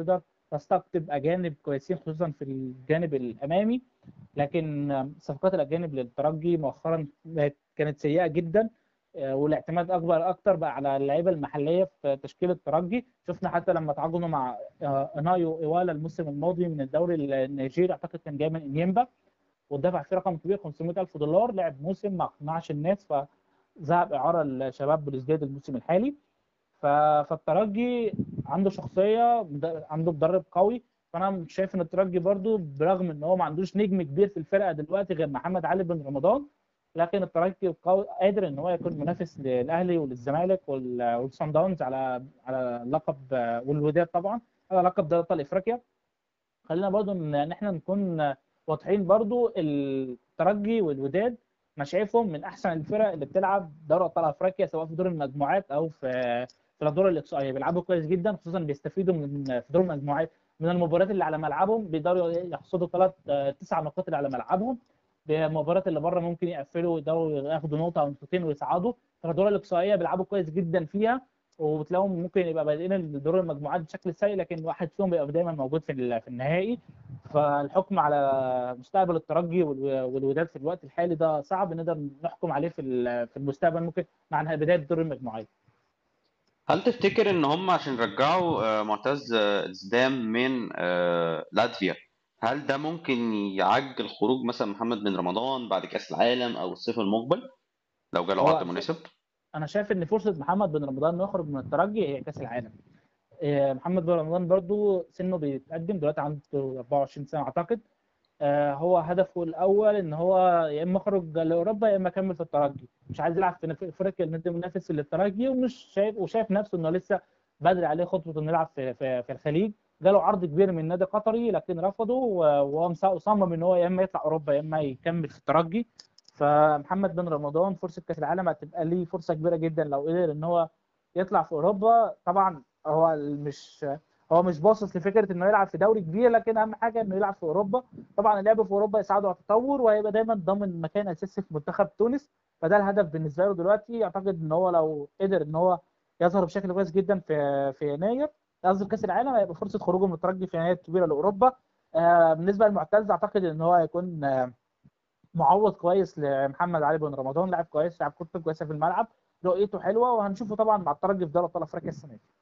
Speaker 3: تستقطب اجانب كويسين خصوصا في الجانب الامامي لكن صفقات الاجانب للترجي مؤخرا بقت- كانت سيئه جدا آه، والاعتماد اكبر اكتر بقى على اللعيبه المحليه في تشكيل الترجي شفنا حتى لما تعاقدوا مع آه، انايو ايوالا الموسم الماضي من الدوري النيجيري اعتقد كان جاي من انيمبا ودفع فيه رقم كبير 500 الف دولار لعب موسم ما اقنعش الناس فذهب اعاره لشباب بلوزداد الموسم الحالي ف- فالترجي عنده شخصيه مد- عنده مدرب قوي فانا شايف ان الترجي برضو برغم ان هو ما عندوش نجم كبير في الفرقه دلوقتي غير محمد علي بن رمضان لكن الترجي قوي قادر ان هو يكون منافس للاهلي وللزمالك وال- والصن داونز على على لقب والوداد طبعا على لقب دوري ابطال افريقيا خلينا برضو ان إن احنا نكون واضحين برضو الترجي والوداد انا شايفهم من احسن الفرق اللي بتلعب دوري ابطال افريقيا سواء في دور المجموعات او في في الادوار الاقصائيه بيلعبوا كويس جدا خصوصا بيستفيدوا من في دور المجموعات من المباريات اللي على ملعبهم بيقدروا يحصدوا ثلاث تسع نقاط اللي على ملعبهم بالمباريات اللي بره ممكن يقفلوا يقدروا ياخدوا نقطه او نقطتين ويصعدوا فالادوار الاقصائيه بيلعبوا كويس جدا فيها وبتلاقيهم ممكن يبقى بادئين الدور المجموعات بشكل سيء لكن واحد فيهم بيبقى دايما موجود في ال- في النهائي فالحكم على مستقبل الترجي والو- والوداد في الوقت الحالي ده صعب نقدر نحكم عليه في ال- في المستقبل ممكن مع بدايه دور المجموعات
Speaker 2: هل تفتكر ان هم عشان رجعوا آه، معتز آه، زدام من آه، لاتفيا هل ده ممكن يعجل خروج مثلا محمد بن رمضان بعد كأس العالم او الصيف المقبل لو جاله
Speaker 3: هو
Speaker 2: عقد مناسب؟
Speaker 3: انا شايف ان فرصه محمد بن رمضان انه يخرج من الترجي هي كاس العالم آه، محمد بن رمضان برضو سنه بيتقدم دلوقتي عنده 24 سنه اعتقد آه، هو هدفه الاول ان هو يا اما يخرج لاوروبا يا اما يكمل في الترجي مش عايز يلعب في في افريقيا النادي المنافس للترجي ومش شايف وشايف نفسه انه لسه بدري عليه خطوه انه يلعب في في, في الخليج جاله عرض كبير من نادي قطري لكن رفضه و- وهو مص- صمم ان هو يا اما يطلع اوروبا يا اما يكمل في الترجي فمحمد بن رمضان فرصه كاس العالم هتبقى ليه فرصه كبيره جدا لو قدر ان هو يطلع في اوروبا طبعا هو مش هو مش باصص لفكره انه يلعب في دوري كبير لكن اهم حاجه انه يلعب في اوروبا طبعا اللعب في اوروبا يساعده على التطور وهيبقى دايما ضامن مكان اساسي في منتخب تونس فده الهدف بالنسبه له دلوقتي اعتقد ان هو لو قدر ان هو يظهر بشكل كويس جدا في في يناير قصدي في كاس العالم هيبقى فرصه خروجه من الترجي في يناير كبيره لاوروبا آه بالنسبه للمعتز اعتقد ان هو هيكون آه معوض كويس لمحمد علي بن رمضان لاعب كويس لاعب كورته كويسه في الملعب رؤيته حلوه وهنشوفه طبعا مع الترجي في دوري ابطال افريقيا السنه دي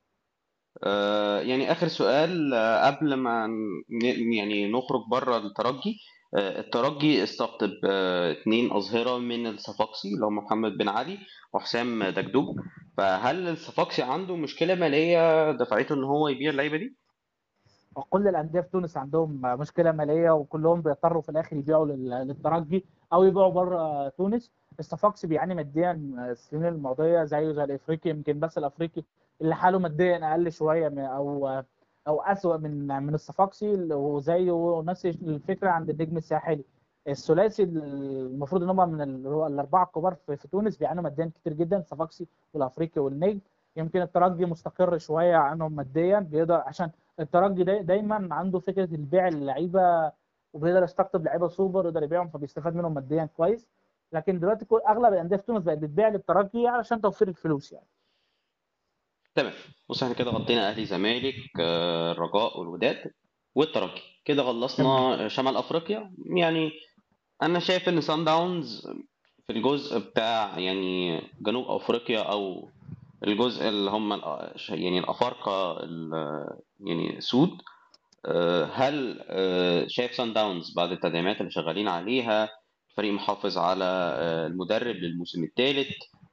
Speaker 2: آه، يعني آخر سؤال آه، قبل ما ن- يعني نخرج بره الترجي آه، الترجي استقطب آه، اتنين أظهرة من الصفاقسي اللي هم محمد بن علي وحسام دجدوب فهل الصفاقسي عنده مشكلة مالية دفعته إن هو يبيع اللعيبة دي؟
Speaker 3: وكل الانديه في تونس عندهم مشكله ماليه وكلهم بيضطروا في الاخر يبيعوا لل- للترجي او يبيعوا بره تونس الصفاقسي بيعاني ماديا السنين الماضيه زيه زي الافريقي يمكن بس الافريقي اللي حاله ماديا اقل شويه من او او اسوأ من من الصفاقسي وزيه نفس الفكره عند النجم الساحلي الثلاثي المفروض ان هم من ال- هو الاربعه الكبار في, في تونس بيعانوا ماديا كتير جدا الصفاقسي والافريقي والنجم يمكن الترجي مستقر شويه عنهم ماديا بيقدر عشان الترجي داي دايما عنده فكره البيع اللعيبه وبيقدر يستقطب لعيبه سوبر يقدر يبيعهم فبيستفاد منهم ماديا كويس لكن دلوقتي كل اغلب الانديه في تونس بقت بتبيع للترجي علشان توفير الفلوس يعني
Speaker 2: تمام بص احنا كده غطينا أهلي زمالك آه، الرجاء والوداد والترجي كده خلصنا شمال أفريقيا يعني أنا شايف إن سان داونز في الجزء بتاع يعني جنوب افريقيا او الجزء اللي هم الأ- يعني الافارقه ال- يعني سود آه، هل آه، شايف سان داونز بعد التدعيمات اللي شغالين عليها الفريق محافظ على آه، المدرب للموسم الثالث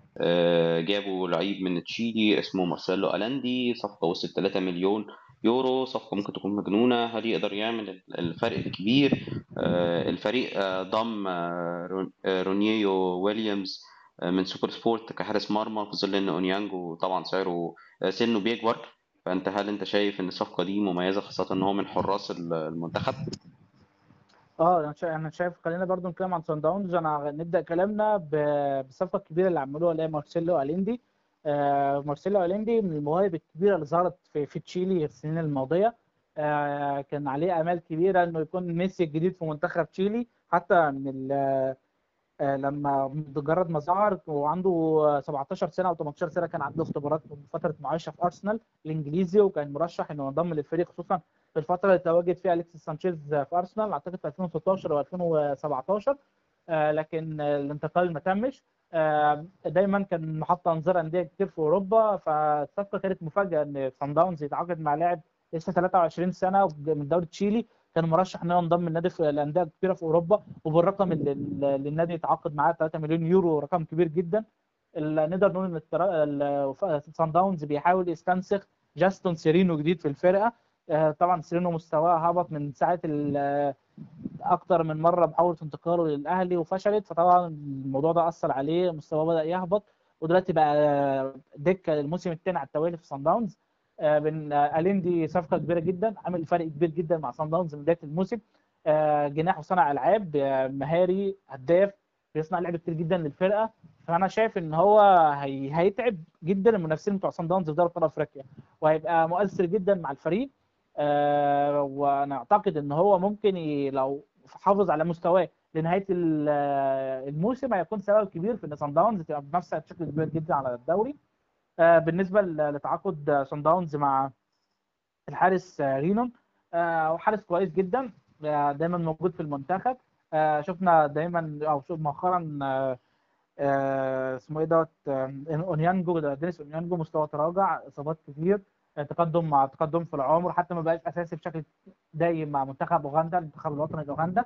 Speaker 2: جابوا لعيب من تشيلي اسمه مارسيلو ألاندي صفقة وصلت 3 مليون يورو صفقة ممكن تكون مجنونة هل يقدر يعمل الفرق الكبير آه، الفريق آه، ضم آه، رون- آه، رونييو ويليامز آه، من سوبر سبورت كحارس مرمى في ظل ان اونيانجو طبعا سعره آه، سنه بيكبر فانت هل انت شايف ان الصفقة دي مميزة خاصة ان هو من حراس ال- المنتخب
Speaker 3: اه انا شايف انا شايف خلينا برضو نتكلم عن سان داونز انا نبدا كلامنا ب- بالصفقه الكبيره اللي عملوها اللي هي مارسيلو اليندي آه مارسيلو اليندي من المواهب الكبيره اللي ظهرت في, في تشيلي في السنين الماضيه آه كان عليه امال كبيره انه يكون ميسي الجديد في منتخب تشيلي حتى من ال- آه، لما مجرد ما ظهر وعنده 17 سنه او 18 سنه كان عنده اختبارات من فتره معايشه في ارسنال الانجليزي وكان مرشح انه ينضم للفريق خصوصا في الفتره اللي تواجد فيها اليكسيس سانشيز في ارسنال اعتقد في 2016 او 2017 آه، لكن الانتقال ما تمش آه، دايما كان محط انظار انديه كتير في اوروبا فالصفقه كانت مفاجاه ان سان داونز يتعاقد مع لاعب لسه 23 سنه من دوله تشيلي كان مرشح انه ينضم النادي في الانديه الكبيره في اوروبا وبالرقم اللي, اللي النادي يتعاقد معاه 3 مليون يورو رقم كبير جدا ال- نقدر نقول ان الترا- ال- سان داونز بيحاول يستنسخ جاستون سيرينو جديد في الفرقه آه، طبعا سيرينو مستواه هبط من ساعه ال- اكتر من مره محاوله انتقاله للاهلي وفشلت فطبعا الموضوع ده اثر عليه مستواه بدا يهبط ودلوقتي بقى دكه الموسم الثاني على التوالي في سان داونز آه، بن آه، اليندي صفقه كبيره جدا عامل فرق كبير جدا مع سان داونز من بدايه الموسم آه، جناح وصانع العاب آه، مهاري هداف بيصنع لعب كتير جدا للفرقه فانا شايف ان هو هي... هيتعب جدا المنافسين بتوع سان داونز في دوري ابطال افريقيا وهيبقى مؤثر جدا مع الفريق آه، وانا اعتقد ان هو ممكن ي... لو حافظ على مستواه لنهايه ال- آه، الموسم هيكون سبب كبير في ان سان داونز تبقى بنفسها بشكل كبير جدا على الدوري آه، بالنسبه ل- لتعاقد سان داونز مع الحارس آه، رينون آه، وحارس كويس جدا آه، دايما موجود في المنتخب آه، شفنا دايما او شوف مؤخرا آه، آه، اسمه ايه دوت آه، اونيانجو ده دينيس اونيانجو مستوى تراجع اصابات كتير آه، تقدم مع تقدم في العمر حتى ما بقاش اساسي بشكل دايم مع منتخب اوغندا المنتخب الوطني لاوغندا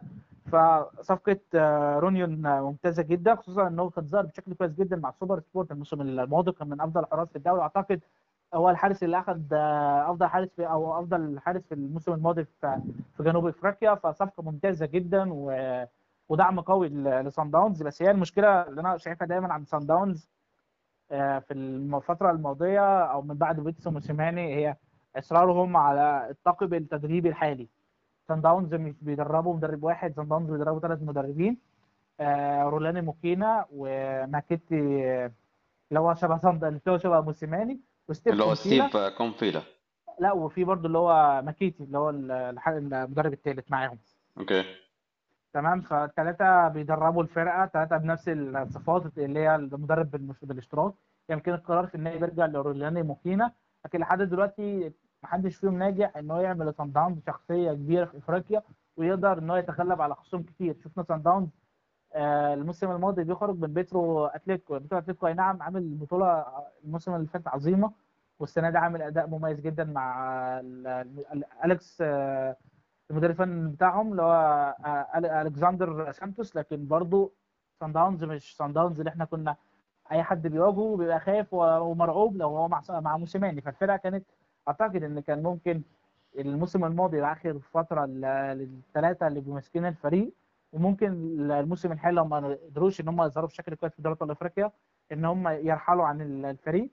Speaker 3: فصفقه آه، رونيون آه، ممتازه جدا خصوصا انه كان ظهر بشكل كويس جدا مع سوبر سبورت الموسم الماضي كان من افضل الحراس في الدوري اعتقد هو الحارس اللي اخذ آه، افضل حارس في او افضل حارس في الموسم الماضي في في جنوب افريقيا فصفقه ممتازه جدا و ودعم قوي ل- لصن داونز بس هي المشكله اللي انا شايفها دايما عند صن داونز آه، في الفتره الماضيه او من بعد بيتسو موسيماني هي اصرارهم على الطاقم التدريبي الحالي صن داونز مش بيدربوا مدرب واحد صن داونز بيدربوا ثلاث مدربين آه، رولاني موكينا وماكيتي آه، اللي هو شبه صن اللي هو شبه موسيماني وستيف
Speaker 2: اللي هو
Speaker 3: كونفيلا.
Speaker 2: ستيف كونفيلا
Speaker 3: لا وفي برضه اللي هو ماكيتي اللي هو الح- المدرب الثالث معاهم
Speaker 2: اوكي
Speaker 3: تمام فالثلاثه بيدربوا الفرقه ثلاثه بنفس الصفات اللي هي المدرب بالمش- بالاشتراك يمكن القرار في النهائي بيرجع لرولاني موكينا لكن لحد دلوقتي محدش فيهم ناجح ان هو يعمل لصن داونز شخصيه كبيره في افريقيا ويقدر ان هو يتغلب على خصوم كتير شفنا صن داونز آه، الموسم الماضي بيخرج من بيترو اتليتيكو بيترو اتليتيكو اي نعم عامل بطوله الموسم اللي فات عظيمه والسنه دي عامل اداء مميز جدا مع ال- ال- اليكس آه، المدير الفني بتاعهم اللي هو آه، أل- الكسندر سانتوس لكن برضه سان داونز مش سان داونز اللي احنا كنا اي حد بيواجهه بيبقى خايف و- ومرعوب لو هو مع مع موسيماني فالفرقه كانت اعتقد ان كان ممكن الموسم الماضي اخر فتره للثلاثه اللي ماسكين الفريق وممكن الموسم الحالي لو ما قدروش ان هم يظهروا بشكل كويس في دوري ابطال افريقيا ان هم يرحلوا عن ال- الفريق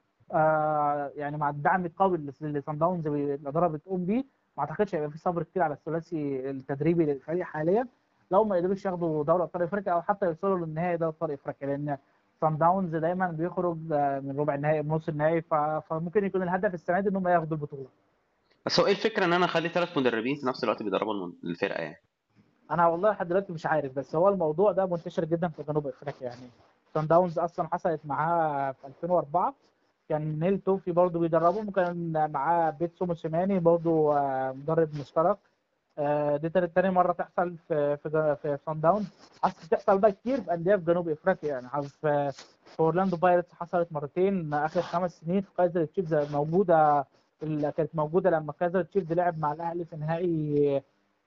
Speaker 3: آه يعني مع الدعم القوي اللي اللي صن داونز الاداره بتقوم بيه ما اعتقدش هيبقى في صبر كتير على الثلاثي التدريبي للفريق حاليا لو ما قدروش ياخدوا دوري ابطال افريقيا او حتى يوصلوا للنهائي دوري ابطال افريقيا لان صن داونز دايما بيخرج آه، من ربع النهائي من نص النهائي ف- فممكن يكون الهدف السنه دي ان هم ياخدوا البطوله
Speaker 2: بس هو ايه الفكره ان انا اخلي ثلاث مدربين في نفس الوقت بيدربوا الم- الفرقه يعني
Speaker 3: انا والله لحد دلوقتي مش عارف بس هو الموضوع ده منتشر جدا في جنوب افريقيا يعني سان داونز اصلا حصلت معاه في 2004 كان نيل توفي برضه بيدربهم وكان معاه بيتسو موسيماني برضه آه، مدرب مشترك آه، دي تاني تاني مره تحصل في في جا- في سان داونز حصل تحصل بقى كتير في انديه في جنوب افريقيا يعني حصل في في اورلاندو بايرتس حصلت مرتين اخر خمس سنين في كايزر تشيفز موجوده اللي كانت موجوده لما كايزر تشيفز لعب مع الاهلي في نهائي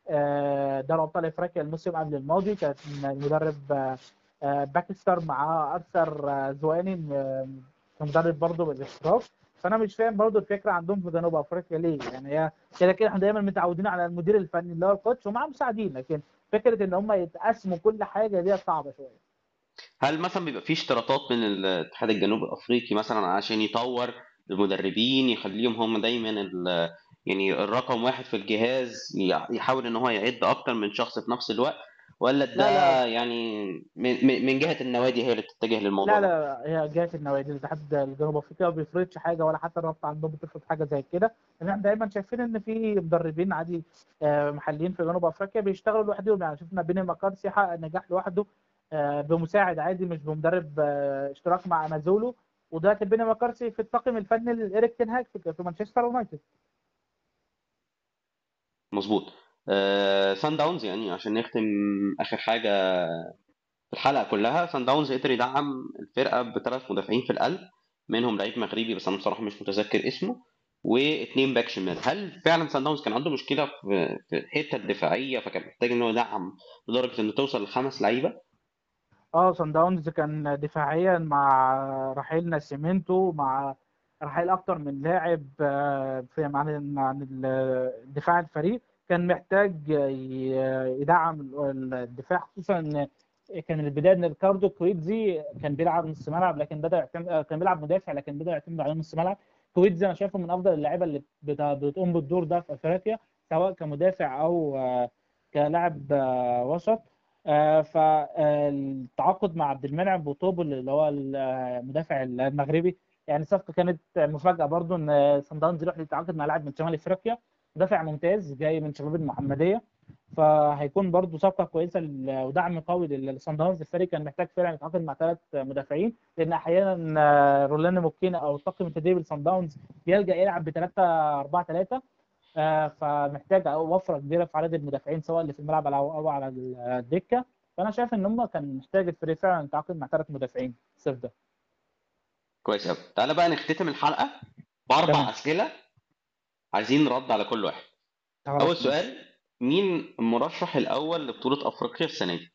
Speaker 3: آه، دوري ابطال افريقيا الموسم قبل الماضي كان المدرب آه، آه، باكستر مع ارثر آه، زواني آه، كمدرب برضه بالاشتراك فانا مش فاهم برضه الفكره عندهم في جنوب افريقيا ليه يعني هي كده كده احنا دايما متعودين على المدير الفني اللي هو الكوتش ومعاه مساعدين لكن فكره ان هم يتقسموا كل حاجه دي صعبه شويه
Speaker 2: هل مثلا بيبقى في اشتراطات من الاتحاد الجنوبي الافريقي مثلا عشان يطور المدربين يخليهم هم دايما ال- يعني الرقم واحد في الجهاز يع- يحاول ان هو يعد اكتر من شخص في نفس الوقت ولا ده
Speaker 3: لا.
Speaker 2: يعني من من- من جهه النوادي هي اللي بتتجه للموضوع
Speaker 3: لا
Speaker 2: ده
Speaker 3: لا هي جهه النوادي الاتحاد الجنوب افريقيا ما بيفرضش حاجه ولا حتى الرابطه عندهم بتفرض حاجه زي كده لان احنا دايما شايفين ان في مدربين عادي آه، محليين في جنوب افريقيا بيشتغلوا لوحدهم يعني شفنا بيني مكارسي حقق نجاح لوحده آه، بمساعد عادي مش بمدرب آه، اشتراك مع مازولو ودلوقتي بيني مكارسي في الطاقم الفني لإيريك تين هاج في في مانشستر يونايتد
Speaker 2: مظبوط آه سان داونز يعني عشان نختم اخر حاجه في الحلقه كلها سان داونز قدر يدعم الفرقه بثلاث مدافعين في القلب منهم لعيب مغربي بس انا بصراحه مش متذكر اسمه واثنين باك شمال هل فعلا سان داونز كان عنده مشكله في في الحته الدفاعيه فكان محتاج ان هو يدعم لدرجه انه توصل لخمس لعيبه
Speaker 3: اه صن داونز كان دفاعيا مع رحيل ناسيمنتو مع رحيل اكتر من لاعب آه، في عن عن الدفاع الفريق كان محتاج ي- يدعم الدفاع خصوصا ان كان البدايه ان ريكاردو كويتزي كان بيلعب نص ملعب لكن بدا يعتمد آه، كان بيلعب مدافع لكن بدا يعتمد على نص ملعب كويتزي انا شايفه من افضل اللعيبه اللي بت- بتقوم بالدور ده في افريقيا سواء كمدافع او آه، كلاعب آه، وسط فالتعاقد مع عبد المنعم بوطوب اللي هو المدافع المغربي يعني صفقه كانت مفاجاه برضو ان صن داونز يروح يتعاقد مع لاعب من شمال افريقيا مدافع ممتاز جاي من شباب المحمديه فهيكون برضو صفقه كويسه ل- ودعم قوي للصن داونز الفريق كان محتاج فعلا يتعاقد مع ثلاث مدافعين لان احيانا رولان موكينا او طاقم التدريب لصن داونز بيلجا يلعب ب 3 4 3 آه، فمحتاج وفره كبيره في عدد المدافعين سواء اللي في الملعب او أو على الدكه فانا شايف ان هم كان محتاج الفريق فعلا يتعاقد مع ثلاث مدافعين الصيف ده
Speaker 2: كويس قوي تعالى بقى نختتم الحلقه باربع
Speaker 3: تمام.
Speaker 2: اسئله عايزين نرد على كل واحد اول سؤال مين المرشح الاول لبطوله افريقيا السنه دي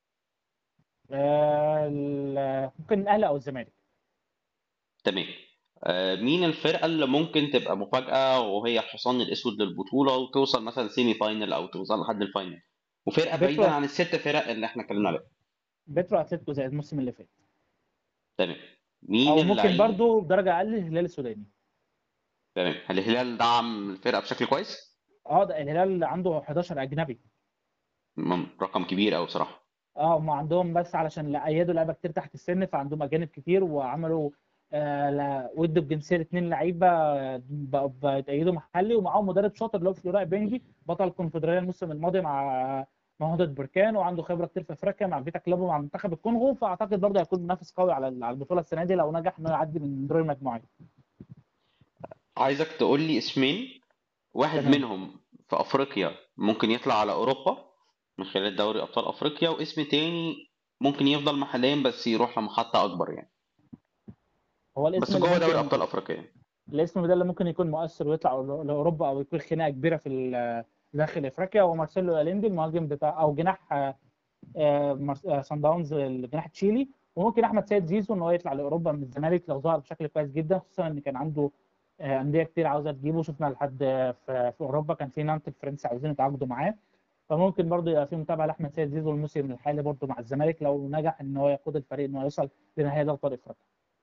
Speaker 3: آه، ال- ممكن الاهلي او الزمالك
Speaker 2: تمام آه، مين الفرقة اللي ممكن تبقى مفاجأة وهي الحصان الأسود للبطولة وتوصل مثلا سيمي فاينل أو توصل لحد الفاينل وفرقة
Speaker 3: بيترو.
Speaker 2: بعيدة عن الست فرق اللي احنا اتكلمنا عليها
Speaker 3: بيترو اتلتيكو زي الموسم اللي فات
Speaker 2: تمام مين
Speaker 3: او ممكن
Speaker 2: اللعيب
Speaker 3: برضو بدرجه اقل الهلال السوداني
Speaker 2: تمام هل الهلال دعم الفرقة بشكل كويس؟
Speaker 3: اه ده الهلال عنده 11 اجنبي
Speaker 2: م- رقم كبير أوي بصراحة
Speaker 3: اه هم عندهم بس علشان لا- ايدوا لعيبه كتير تحت السن فعندهم اجانب كتير وعملوا آه لا- ودوا الجنسيه لاثنين لعيبه آه، بقوا بيتأيدوا محلي ومعاهم مدرب شاطر اللي هو فلوراء بنجي بطل الكونفدراليه الموسم الماضي مع نهضة بركان وعنده خبره كتير في افريقيا مع فيتا كلوب ومع منتخب الكونغو فاعتقد برضه هيكون منافس قوي على على البطوله السنه دي لو نجح انه يعدي من دور المجموعات
Speaker 2: عايزك تقول لي اسمين واحد
Speaker 3: تمام.
Speaker 2: منهم في أفريقيا ممكن يطلع على أوروبا من خلال دوري أبطال أفريقيا واسم تاني ممكن يفضل محليا بس يروح لمحطة أكبر يعني
Speaker 3: هو الاسم
Speaker 2: بس
Speaker 3: اللي
Speaker 2: جوه دوري
Speaker 3: ممكن
Speaker 2: أبطال أفريقيا
Speaker 3: الاسم ده اللي ممكن يكون مؤثر ويطلع لاوروبا او يكون خناقه كبيره في ال- داخل افريقيا هو مارسيلو اليندي المهاجم بتاع او جناح آه، آه، مارس- آه، سان داونز الجناح تشيلي وممكن احمد سيد زيزو ان هو يطلع لاوروبا من الزمالك لو ظهر بشكل كويس جدا خصوصا ان كان عنده آه، انديه كتير عاوزه تجيبه شفنا لحد آه، في في اوروبا كان في نانت الفرنسي عاوزين يتعاقدوا معاه فممكن برضه يبقى في متابعه لاحمد سيد زيزو الموسم الحالي برضه مع الزمالك لو نجح ان هو يقود الفريق ان هو يوصل لنهائي دوري ابطال افريقيا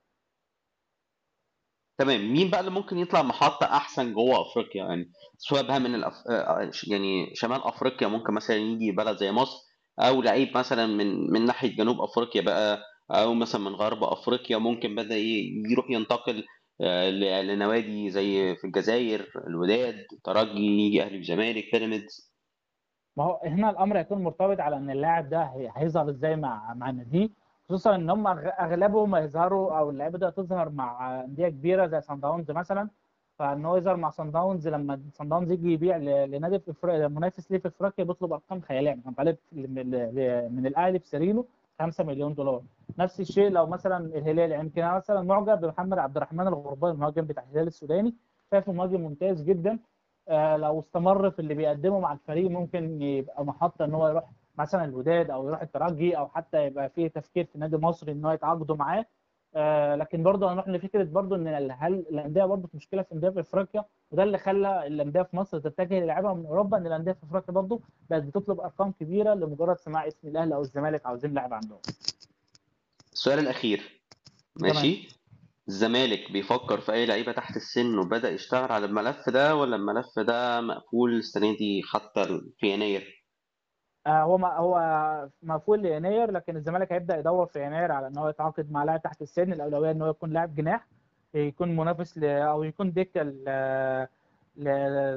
Speaker 2: تمام مين بقى اللي ممكن يطلع محطة أحسن جوه أفريقيا يعني سواء بقى من الأف... آه، يعني شمال أفريقيا ممكن مثلا يجي بلد زي مصر أو لعيب مثلا من من ناحية جنوب أفريقيا بقى أو مثلا من غرب أفريقيا ممكن بدأ ي- يروح ينتقل آه، ل- لنوادي زي في الجزائر الوداد ترجي يجي أهلي وزمالك بيراميدز
Speaker 3: ما هو هنا الامر هيكون مرتبط على ان اللاعب ده هي- هيظهر ازاي مع مع النادي خصوصا ان هم أغ- اغلبهم هيظهروا او اللعيبه دي هتظهر مع انديه كبيره زي سان داونز مثلا فان هو يظهر مع سان داونز لما سان داونز يجي يبيع ل- لنادي في افريقيا منافس ليه في افريقيا بيطلب ارقام خياليه يعني كان طالب ل- ل- من الاهلي بسيرينو 5 مليون دولار نفس الشيء لو مثلا الهلال يعني يمكن انا مثلا معجب بمحمد عبد الرحمن الغربال المهاجم بتاع الهلال السوداني شايفه مهاجم ممتاز جدا آه، لو استمر في اللي بيقدمه مع الفريق ممكن يبقى محطة ان هو يروح مثلا الوداد او يروح الترجي او حتى يبقى فيه تفكير في النادي المصري ان هو يتعاقدوا معاه آه، لكن برضه هنروح لفكره برضه ان ال- هل الانديه برضه في مشكله في الانديه في افريقيا وده اللي خلى الانديه في مصر تتجه للعيبه من اوروبا ان الانديه في افريقيا برضه بقت بتطلب ارقام كبيره لمجرد سماع اسم الاهلي او الزمالك عاوزين لاعب عندهم
Speaker 2: السؤال الأخير ماشي الزمالك بيفكر في أي لعيبة تحت السن وبدأ يشتغل على الملف ده ولا الملف ده مقفول السنة دي حتى في يناير
Speaker 3: آه، هو ما هو مقفول ليناير لكن الزمالك هيبدا يدور في يناير على ان هو يتعاقد مع لاعب تحت السن الاولويه ان هو يكون لاعب جناح يكون منافس ل... او يكون دكه ل ل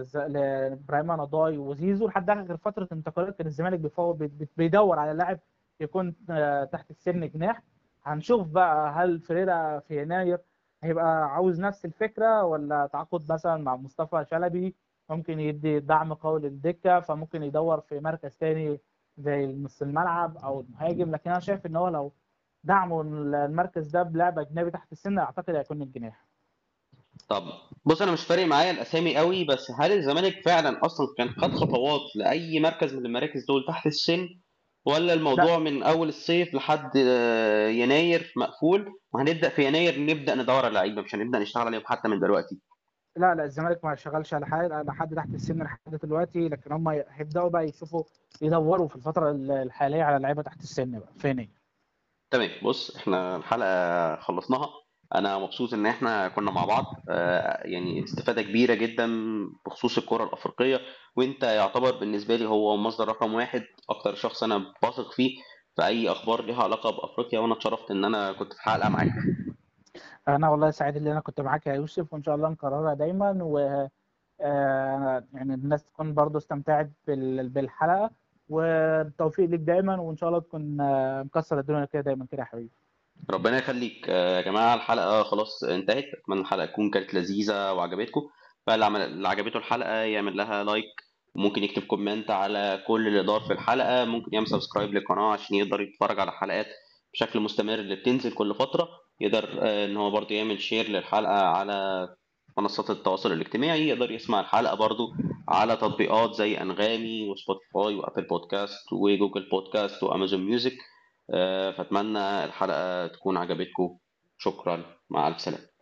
Speaker 3: لابراهيم نضاي وزيزو لحد اخر فتره انتقالات كان الزمالك بيفاوض بي- بيدور على لاعب يكون آه، تحت السن جناح هنشوف بقى هل فريرا في يناير هيبقى عاوز نفس الفكرة ولا تعاقد مثلا مع مصطفى شلبي ممكن يدي دعم قوي للدكة فممكن يدور في مركز تاني زي نص الملعب أو المهاجم لكن أنا شايف إن هو لو دعموا المركز ده بلاعب أجنبي تحت السن أعتقد هيكون الجناح
Speaker 2: طب بص انا مش فارق معايا الاسامي قوي بس هل الزمالك فعلا اصلا كان خد خطوات لاي مركز من المراكز دول تحت السن ولا الموضوع من اول الصيف لحد آه، يناير مقفول وهنبدا في يناير نبدا ندور على لعيبه مش هنبدا نشتغل عليهم حتى من دلوقتي
Speaker 3: لا لا الزمالك ما شغالش على حد على حد تحت السن لحد دلوقتي لكن هم هيبداوا بقى يشوفوا يدوروا في الفترة الحالية على لعيبة تحت السن بقى في يناير
Speaker 2: تمام بص احنا الحلقه خلصناها انا مبسوط ان احنا كنا مع بعض آه، يعني استفاده كبيره جدا بخصوص الكره الافريقيه وانت يعتبر بالنسبه لي هو مصدر رقم واحد اكتر شخص انا بثق فيه في اي اخبار ليها علاقه بافريقيا وانا اتشرفت ان انا كنت في حلقه معاك
Speaker 3: انا والله سعيد ان انا كنت معاك يا يوسف وان شاء الله نكررها دايما و آه، يعني الناس تكون برضو استمتعت بال- بالحلقة والتوفيق ليك دايما وان شاء الله تكون آه، مكسر الدنيا كده دايما كده يا حبيبي
Speaker 2: ربنا يخليك آه، يا جماعة الحلقة خلاص انتهت أتمنى الحلقة تكون كانت لذيذة وعجبتكم فاللي عمل- اللي عجبته الحلقة يعمل لها لايك وممكن يكتب كومنت على كل اللي دار في الحلقة ممكن يعمل سبسكرايب للقناة عشان يقدر يتفرج على حلقات بشكل مستمر اللي بتنزل كل فترة يقدر آه، إن هو برضه يعمل شير للحلقة على منصات التواصل الاجتماعي يقدر يسمع الحلقة برضه على تطبيقات زي أنغامي وسبوتيفاي وأبل بودكاست وجوجل بودكاست وأمازون ميوزك آه، فأتمنى الحلقة تكون عجبتكم شكرا مع ألف سلامة